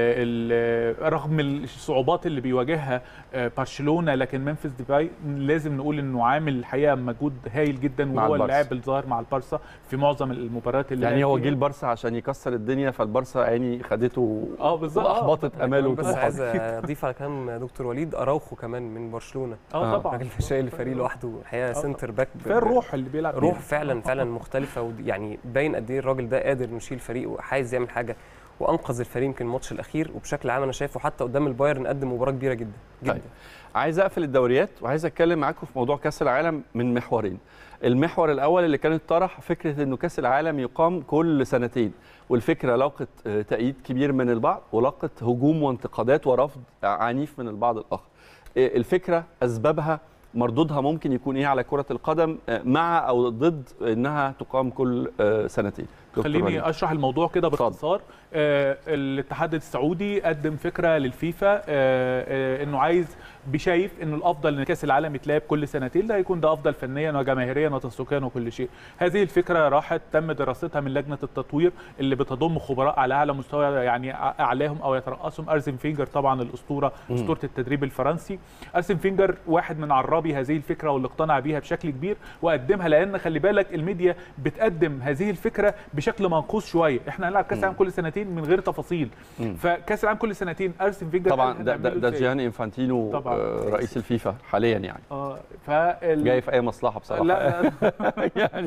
ال رغم الصعوبات اللي بيواجهها آه برشلونه لكن منفذ ديباي لازم نقول انه عامل الحقيقه مجهود هايل جدا مع وهو البارسا. اللاعب الظاهر مع البارسا في معظم المباريات اللي يعني لعب هو فيها. جه البارسا عشان يكسر الدنيا فالبارسا يعني خدته اه بالظبط آه. واحبطت اماله بس وطموحاته عايز اضيف على كلام دكتور وليد اراوخو كمان من برشلونه اه آه. طبعا راجل شايل الفريق لوحده الحقيقه آه. سنتر باك ب- كفايه الروح اللي بيلعب روح بيها. فعلا فعلا مختلفه ودي- يعني باين قد ايه الراجل ده قادر انه يشيل فريق وعايز يعمل حاجه وانقذ الفريق يمكن الماتش الاخير وبشكل عام انا شايفه حتى قدام البايرن قدم مباراه كبيره جدا جدا طيب. عايز اقفل الدوريات وعايز اتكلم معاكم في موضوع كاس العالم من محورين المحور الاول اللي كانت طرح فكره انه كاس العالم يقام كل سنتين والفكره لاقت آه، تأييد كبير من البعض ولاقت هجوم وانتقادات ورفض عنيف من البعض الاخر آه، الفكره اسبابها مردودها ممكن يكون ايه على كره القدم آه، مع او ضد انها تقام كل آه، سنتين دكتور وليد. خليني اشرح الموضوع كده اتفضل. باختصار آه الاتحاد السعودي قدم فكره للفيفا آه آه انه عايز بشايف انه الافضل ان كاس العالم يتلعب كل سنتين ده هيكون ده افضل فنيا وجماهيريا وتسويقيا وكل شيء هذه الفكره راحت تم دراستها من لجنه التطوير اللي بتضم خبراء على اعلى مستوى يعني أع- اعلاهم او يترأسهم ارسن فينجر طبعا الاسطوره مم. اسطوره التدريب الفرنسي ارسن فينجر واحد من عرابي هذه الفكره واللي اقتنع بيها بشكل كبير وقدمها لان خلي بالك الميديا بتقدم هذه الفكره بشكل منقوص شويه احنا هنلعب كاس العالم كل سنتين من غير تفاصيل مم. فكاس العالم كل سنتين ارسن فينجر طبعا قال ده ده, هنعمله ده إزاي؟ جياني انفانتينو طبعاً. آه، رئيس الفيفا حاليا يعني اه فال... جاي في اي مصلحه بصراحه لا يعني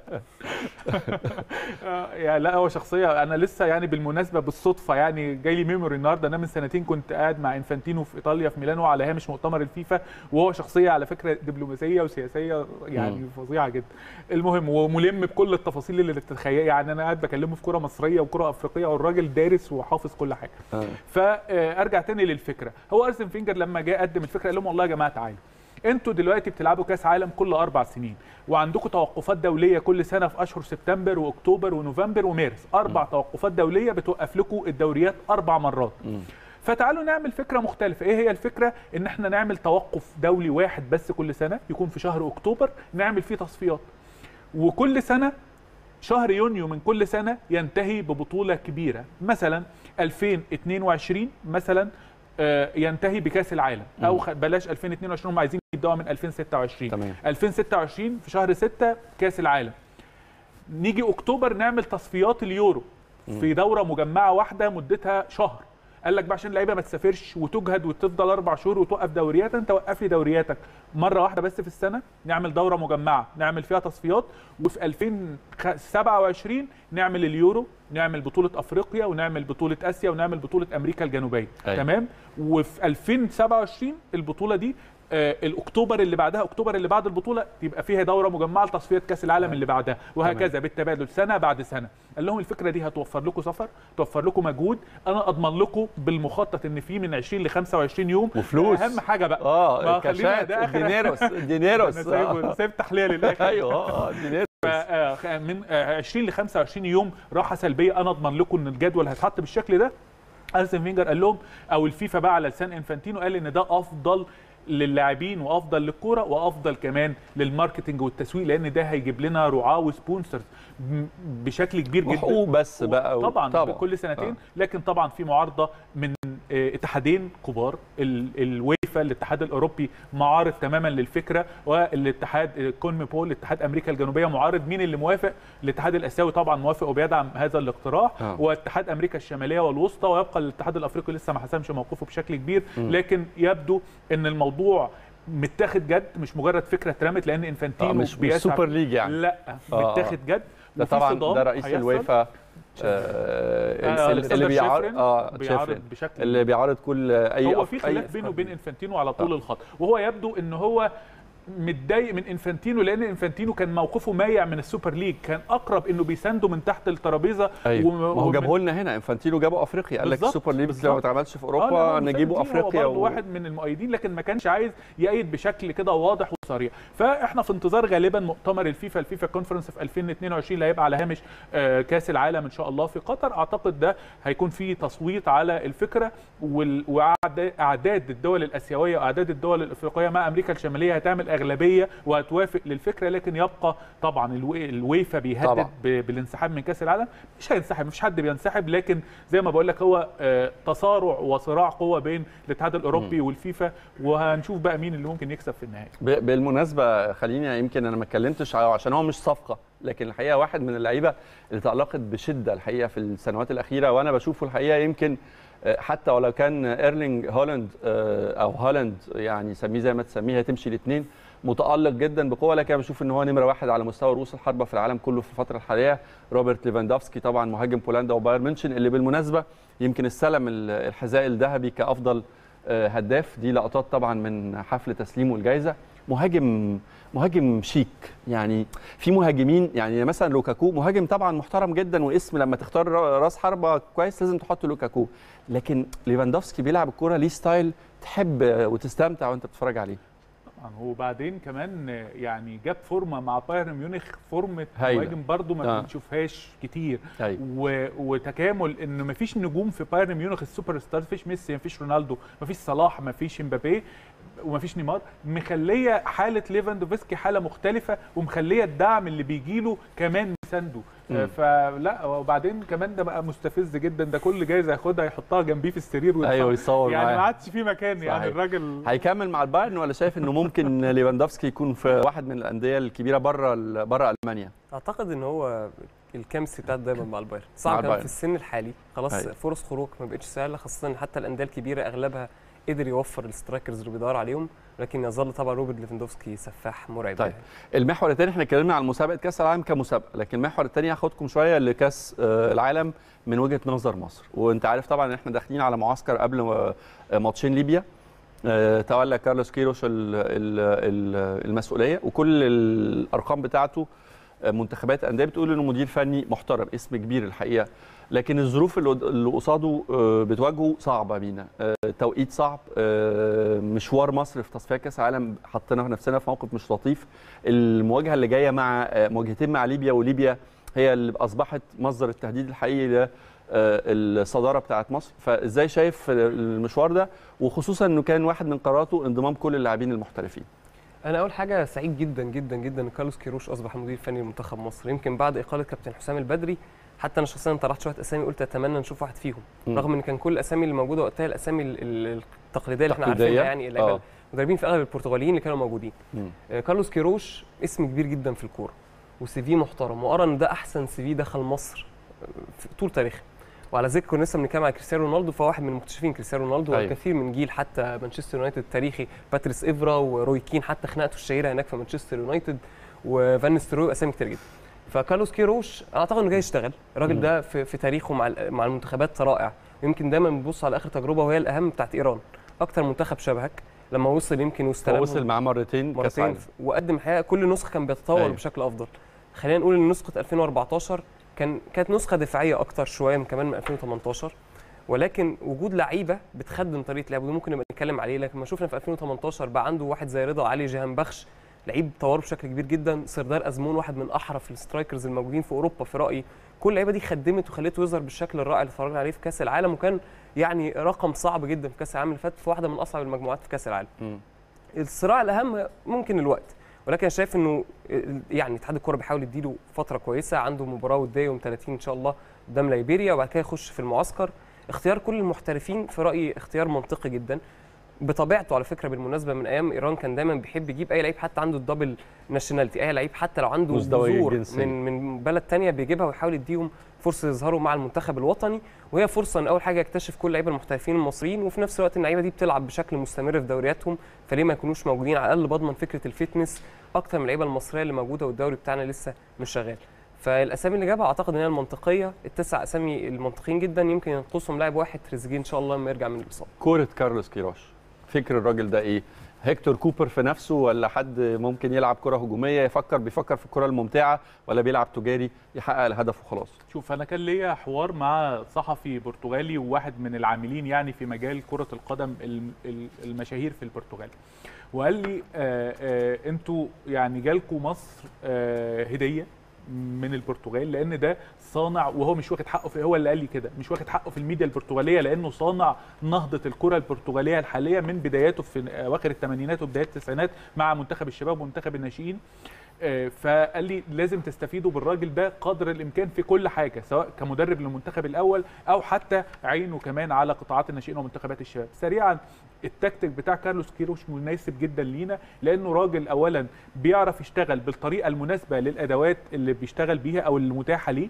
آه، يعني لا هو شخصيه انا لسه يعني بالمناسبه بالصدفه يعني جاي لي ميموري النهارده انا من سنتين كنت قاعد مع انفانتينو في ايطاليا في ميلانو على هامش مؤتمر الفيفا وهو شخصيه على فكره دبلوماسيه وسياسيه يعني مم. فظيعه جدا المهم وملم بكل التفاصيل اللي تتخيل يعني انا قاعد بكلمه في كره مصريه وكره افريقيه والراجل دارس وحافظ كل حاجه آه. فارجع تاني للفكره هو ارسن فينجر لما جه قدم الفكره قال لهم والله يا جماعه تعالوا انتوا دلوقتي بتلعبوا كاس عالم كل اربع سنين وعندكم توقفات دوليه كل سنه في اشهر سبتمبر واكتوبر ونوفمبر ومارس اربع توقفات دوليه بتوقف لكم الدوريات اربع مرات مم. فتعالوا نعمل فكره مختلفه ايه هي الفكره ان احنا نعمل توقف دولي واحد بس كل سنه يكون في شهر اكتوبر نعمل فيه تصفيات وكل سنه شهر يونيو من كل سنه ينتهي ببطوله كبيره مثلا 2022 مثلا آه، ينتهي بكاس العالم او خ- بلاش 2022 هم عايزين يبداوا من 2026 تمام 2026 في شهر 6 كاس العالم نيجي اكتوبر نعمل تصفيات اليورو في دوره مجمعه واحده مدتها شهر قال لك بقى عشان اللعيبه ما تسافرش وتجهد وتفضل اربع شهور وتوقف دوريات انت وقف لي دورياتك مره واحده بس في السنه نعمل دوره مجمعه نعمل فيها تصفيات وفي 2027 نعمل اليورو نعمل بطوله افريقيا ونعمل بطوله اسيا ونعمل بطوله امريكا الجنوبيه أيوة. تمام وفي 2027 البطوله دي آه الاكتوبر اللي بعدها اكتوبر اللي بعد البطوله يبقى فيها دوره مجمعه لتصفيه كاس العالم اللي بعدها وهكذا بالتبادل سنه بعد سنه قال لهم الفكره دي هتوفر لكم سفر توفر لكم مجهود انا اضمن لكم بالمخطط ان في من 20 ل 25 يوم وفلوس. اهم حاجه بقى اه ما خلينا الكاشات ده آخر- دينيروس دينيروس انا سايب آه. سايب تحليه للاخر ايوه اه دينيروس آه، خ- من آه، 20 ل 25 يوم راحه سلبيه انا اضمن لكم ان الجدول هيتحط بالشكل ده ارسن فينجر قال لهم او الفيفا بقى على لسان انفانتينو قال ان ده افضل للاعبين وافضل للكوره وافضل كمان للماركتنج والتسويق لان ده هيجيب لنا رعاه وسبونسرز م- بشكل كبير جدا وحقوق بس بقى و- طبعا, طبعاً. طبعا كل سنتين آه. آه. لكن طبعا في معارضه من آه، اتحادين كبار ال- الويفا الاتحاد الاوروبي معارض تماما للفكره والاتحاد الكونميبول الاتحاد امريكا الجنوبيه معارض مين اللي موافق الاتحاد الاسيوي طبعا موافق وبيدعم هذا الاقتراح آه. واتحاد امريكا الشماليه والوسطى ويبقى الاتحاد الافريقي لسه ما حسمش موقفه بشكل كبير لكن يبدو ان الموضوع متاخد جد مش مجرد فكره اترمت لان انفانتينو آه، مش مش بيسعى- سوبر ليج يعني لا آه. متاخد جد ده وفي طبعا صدام ده رئيس هيحصل. الويفا آه، آه ألكسندر اللي بيعارض شيفرين اه بيعارض شيفرين بشكل اللي بيعارض كل اي هو أف- في أي خلاف بينه وبين انفانتينو على طول الخط وهو يبدو ان هو متضايق من انفانتينو لان انفانتينو كان موقفه مايع من السوبر ليج كان اقرب انه بيسانده من تحت الترابيزه ايوه وم- ما هو ومن- جابه لنا هنا انفانتينو جابه افريقيا قال لك بالظبط، السوبر ليج بالظبط. لو ما اتعملش في آه، لا، اوروبا هو نجيبه انفانتينو هو افريقيا برضه واحد من المؤيدين لكن ما كانش عايز يأيد بشكل كده واضح وصريح فاحنا في انتظار غالبا مؤتمر الفيفا الفيفا كونفرنس في 2022 اللي هيبقى على هامش آه، كاس العالم ان شاء الله في قطر اعتقد ده هيكون فيه تصويت على الفكره وال- وأعدا- اعداد الدول الاسيويه واعداد الدول الافريقيه مع امريكا الشماليه هتعمل اغلبيه وهتوافق للفكره لكن يبقى طبعا الوي- الويفا بيهدد طبعاً. ب- بالانسحاب من كاس العالم مش هينسحب مفيش حد بينسحب لكن زي ما بقول لك هو آه، تصارع وصراع قوه بين الاتحاد الاوروبي والفيفا وهنشوف بقى مين اللي ممكن يكسب في النهايه ب- بالمناسبه خليني يمكن انا ما اتكلمتش ع- عشان هو مش صفقه لكن الحقيقه واحد من اللعيبه اللي تالقت بشده الحقيقه في السنوات الاخيره وانا بشوفه الحقيقه يمكن آه، حتى ولو كان ايرلينج هولاند آه، او هولاند يعني سميه زي ما تسميه هتمشي الاثنين متالق جدا بقوه لكن انا بشوف ان هو نمره واحد على مستوى رؤوس الحربه في العالم كله في الفتره الحاليه روبرت ليفاندوفسكي طبعا مهاجم بولندا وبايرن ميونشن اللي بالمناسبه يمكن استلم ال- الحذاء الذهبي كافضل آه، هداف دي لقطات طبعا من حفل تسليمه الجائزه مهاجم مهاجم شيك يعني في مهاجمين يعني مثلا لوكاكو مهاجم طبعا محترم جدا واسم لما تختار راس حربه كويس لازم تحط لوكاكو لكن ليفاندوفسكي بيلعب الكوره ليه ستايل تحب وتستمتع وانت بتتفرج عليه طبعا وبعدين كمان يعني جاب فورمه مع بايرن ميونخ فورمه هايلة. مهاجم برضو ما آه. بنشوفهاش كتير ايوه و... وتكامل ان ما فيش نجوم في بايرن ميونخ السوبر ستار مفيش ميسي مفيش رونالدو مفيش صلاح مفيش امبابي ومفيش نيمار مخليه حاله ليفاندوفسكي حاله مختلفه ومخليه الدعم اللي بيجي له كمان مسانده آه، فلا وبعدين كمان ده بقى مستفز جدا ده كل جايزه ياخدها يحطها جنبيه في السرير ويتصور. ايوه يصور يعني ما معاه عادش في مكان يعني صحيح. الراجل هيكمل مع البايرن ولا شايف انه ممكن ليفاندوفسكي يكون في واحد من الانديه الكبيره بره بره المانيا اعتقد ان هو الكيمستري بتاعته دايما مع البايرن مع صعب كمان البايرن. في السن الحالي خلاص أيوة. فرص خروج ما بقتش سهله خاصه إن حتى الانديه الكبيره اغلبها قدر يوفر السترايكرز اللي بيدور عليهم لكن يظل طبعا روبرت ليفاندوفسكي سفاح مرعب طيب. يعني. المحور الثاني احنا اتكلمنا عن مسابقه كاس العالم كمسابقه لكن المحور الثاني هاخدكم شويه لكاس آه، العالم من وجهه نظر مصر وانت عارف طبعا ان احنا داخلين على معسكر قبل آه، ماتشين ليبيا آه، تولى كارلوس كيروش ال- ال- ال- المسؤوليه وكل الارقام بتاعته آه، منتخبات انديه بتقول انه مدير فني محترم اسم كبير الحقيقه لكن الظروف اللي قد- اللي قصاده آه، بتواجهه صعبه بينا آه، توقيت صعب آه، مشوار مصر في تصفيات كاس العالم حطينا نفسنا في موقف مش لطيف المواجهه اللي جايه مع آه، مواجهتين مع ليبيا وليبيا هي اللي اصبحت مصدر التهديد الحقيقي الصداره بتاعه مصر فازاي شايف المشوار ده وخصوصا انه كان واحد من قراراته انضمام كل اللاعبين المحترفين انا اول حاجه سعيد جدا جدا جدا ان كارلوس كيروش اصبح مدير فني لمنتخب مصر يمكن بعد اقاله كابتن حسام البدري حتى انا شخصيا طرحت شويه اسامي قلت اتمنى نشوف واحد فيهم م. رغم ان كان كل الاسامي اللي موجوده وقتها الاسامي التقليديه اللي احنا عارفينها يعني اللعيبه المدربين في اغلب البرتغاليين اللي كانوا موجودين آه كارلوس كيروش اسم كبير جدا في الكوره وسي في محترم وارى ان ده احسن سي في دخل مصر في طول تاريخه وعلى ذكر كنا لسه بنتكلم على كريستيانو رونالدو فهو واحد من مكتشفين كريستيانو رونالدو أيوة. والكثير من جيل حتى مانشستر يونايتد التاريخي باتريس ايفرا وروي كين حتى خناقته الشهيره هناك في مانشستر يونايتد وفان ستروي اسامي كتير جدا فكارلوس كيروش اعتقد انه جاي يشتغل الراجل ده في, في تاريخه مع مع المنتخبات رائع يمكن دايما بنبص على اخر تجربه وهي الاهم بتاعت ايران اكتر منتخب شبهك لما وصل يمكن واستلم وصل معاه مرتين مرتين وقدم الحقيقه كل نسخه كان بيتطور أيوة. بشكل افضل خلينا نقول ان نسخه 2014 كان كانت نسخه دفاعيه اكتر شويه من كمان من 2018 ولكن وجود لعيبه بتخدم طريقه لعبه ممكن نبقى نتكلم عليه لكن ما شفنا في 2018 بقى عنده واحد زي رضا علي جهان بخش لعيب طوره بشكل كبير جدا سردار ازمون واحد من احرف السترايكرز الموجودين في اوروبا في رايي كل اللعيبه دي خدمت وخلته يظهر بالشكل الرائع اللي اتفرجنا عليه في كاس العالم وكان يعني رقم صعب جدا في كاس العالم اللي فات في واحده من اصعب المجموعات في كاس العالم م. الصراع الاهم ممكن الوقت ولكن شايف انه يعني اتحاد الكوره بيحاول يديله فتره كويسه عنده مباراه وديه يوم 30 ان شاء الله قدام ليبيريا وبعد كده يخش في المعسكر اختيار كل المحترفين في رايي اختيار منطقي جدا بطبيعته على فكره بالمناسبه من ايام ايران كان دايما بيحب يجيب اي لعيب حتى عنده الدبل ناشوناليتي اي لعيب حتى لو عنده جذور من من بلد ثانيه بيجيبها ويحاول يديهم فرصه يظهروا مع المنتخب الوطني وهي فرصه ان اول حاجه يكتشف كل اللعيبه المحترفين المصريين وفي نفس الوقت اللعيبه دي بتلعب بشكل مستمر في دورياتهم فليه ما يكونوش موجودين على الاقل بضمن فكره الفتنس اكتر من اللعيبه المصريه اللي موجوده والدوري بتاعنا لسه مش شغال فالاسامي اللي جابها اعتقد ان هي المنطقيه التسع اسامي المنطقيين جدا يمكن ينقصهم لاعب واحد تريزيجيه ان شاء الله لما يرجع من الاصابه كوره كارلوس كيروش فكر الراجل ده ايه هيكتور كوبر في نفسه ولا حد ممكن يلعب كره هجوميه يفكر بيفكر في الكره الممتعه ولا بيلعب تجاري يحقق الهدف وخلاص شوف انا كان ليا حوار مع صحفي برتغالي وواحد من العاملين يعني في مجال كره القدم المشاهير في البرتغال وقال لي آآ آآ انتوا يعني جالكم مصر هديه من البرتغال لان ده صانع وهو مش واخد حقه في هو اللي قال لي كده مش واخد حقه في الميديا البرتغاليه لانه صانع نهضه الكره البرتغاليه الحاليه من بداياته في اواخر الثمانينات وبدايات التسعينات مع منتخب الشباب ومنتخب الناشئين فقال لي لازم تستفيدوا بالراجل ده قدر الامكان في كل حاجه سواء كمدرب للمنتخب الاول او حتى عينه كمان على قطاعات الناشئين ومنتخبات الشباب سريعا التكتيك بتاع كارلوس كيروش مناسب جدا لينا لانه راجل اولا بيعرف يشتغل بالطريقه المناسبه للادوات اللي بيشتغل بيها او المتاحه ليه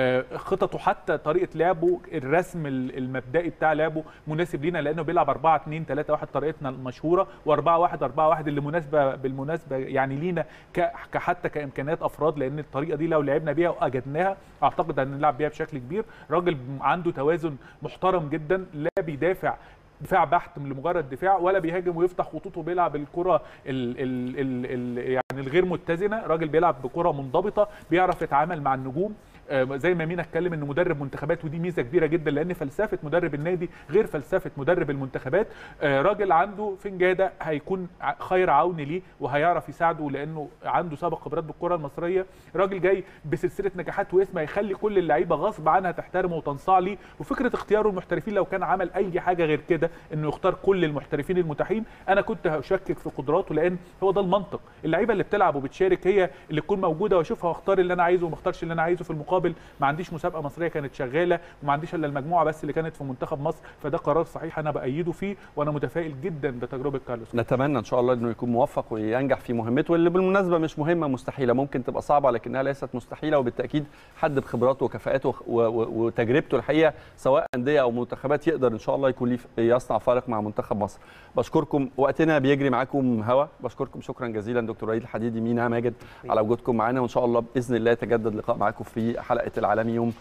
خططه حتى طريقه لعبه الرسم المبدئي بتاع لعبه مناسب لينا لانه بيلعب 4 2 3 1 طريقتنا المشهوره و4 1 4 1 اللي مناسبه بالمناسبه يعني لينا حتى كامكانيات افراد لان الطريقه دي لو لعبنا بيها واجدناها اعتقد هنلعب بيها بشكل كبير راجل عنده توازن محترم جدا لا بيدافع دفاع بحت لمجرد دفاع ولا بيهاجم ويفتح خطوطه وبيلعب الكره ال ال ال ال يعني الغير متزنه راجل بيلعب بكره منضبطه بيعرف يتعامل مع النجوم زي ما مينا اتكلم انه مدرب منتخبات ودي ميزه كبيره جدا لان فلسفه مدرب النادي غير فلسفه مدرب المنتخبات راجل عنده فنجاده هيكون خير عون ليه وهيعرف يساعده لانه عنده سابق خبرات بالكره المصريه راجل جاي بسلسله نجاحات واسم هيخلي كل اللعيبه غصب عنها تحترمه وتنصاع ليه وفكره اختياره المحترفين لو كان عمل اي حاجه غير كده انه يختار كل المحترفين المتاحين انا كنت هشكك في قدراته لان هو ده المنطق اللعيبه اللي بتلعب وبتشارك هي اللي تكون موجوده واشوفها واختار اللي انا عايزه وما اختارش اللي انا عايزه في المقابل ما عنديش مسابقه مصريه كانت شغاله وما عنديش الا المجموعه بس اللي كانت في منتخب مصر فده قرار صحيح انا بايده فيه وانا متفائل جدا بتجربه كارلوس نتمنى ان شاء الله انه يكون موفق وينجح في مهمته واللي بالمناسبه مش مهمه مستحيله ممكن تبقى صعبه لكنها ليست مستحيله وبالتاكيد حد بخبراته وكفاءاته وتجربته الحقيقه سواء انديه او منتخبات يقدر ان شاء الله يكون ليه يصنع فارق مع منتخب مصر بشكركم وقتنا بيجري معاكم هوا بشكركم شكرا جزيلا دكتور وليد الحديدي مينا ماجد على وجودكم معانا وان شاء الله باذن الله يتجدد لقاء معاكم في حلقه العالمي يوم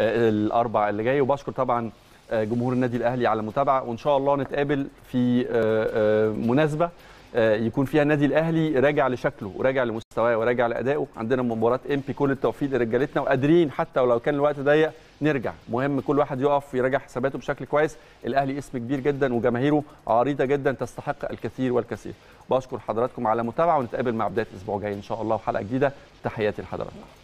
الاربع اللي جاي وبشكر طبعا جمهور النادي الاهلي على المتابعه وان شاء الله نتقابل في مناسبه يكون فيها النادي الاهلي راجع لشكله وراجع لمستواه وراجع لادائه عندنا مباراه امبي كل التوفيق لرجالتنا وقادرين حتى ولو كان الوقت ضيق نرجع مهم كل واحد يقف ويراجع حساباته بشكل كويس الاهلي اسم كبير جدا وجماهيره عريضه جدا تستحق الكثير والكثير بشكر حضراتكم على المتابعه ونتقابل مع بدايه الاسبوع الجاي ان شاء الله وحلقه جديده تحياتي لحضراتكم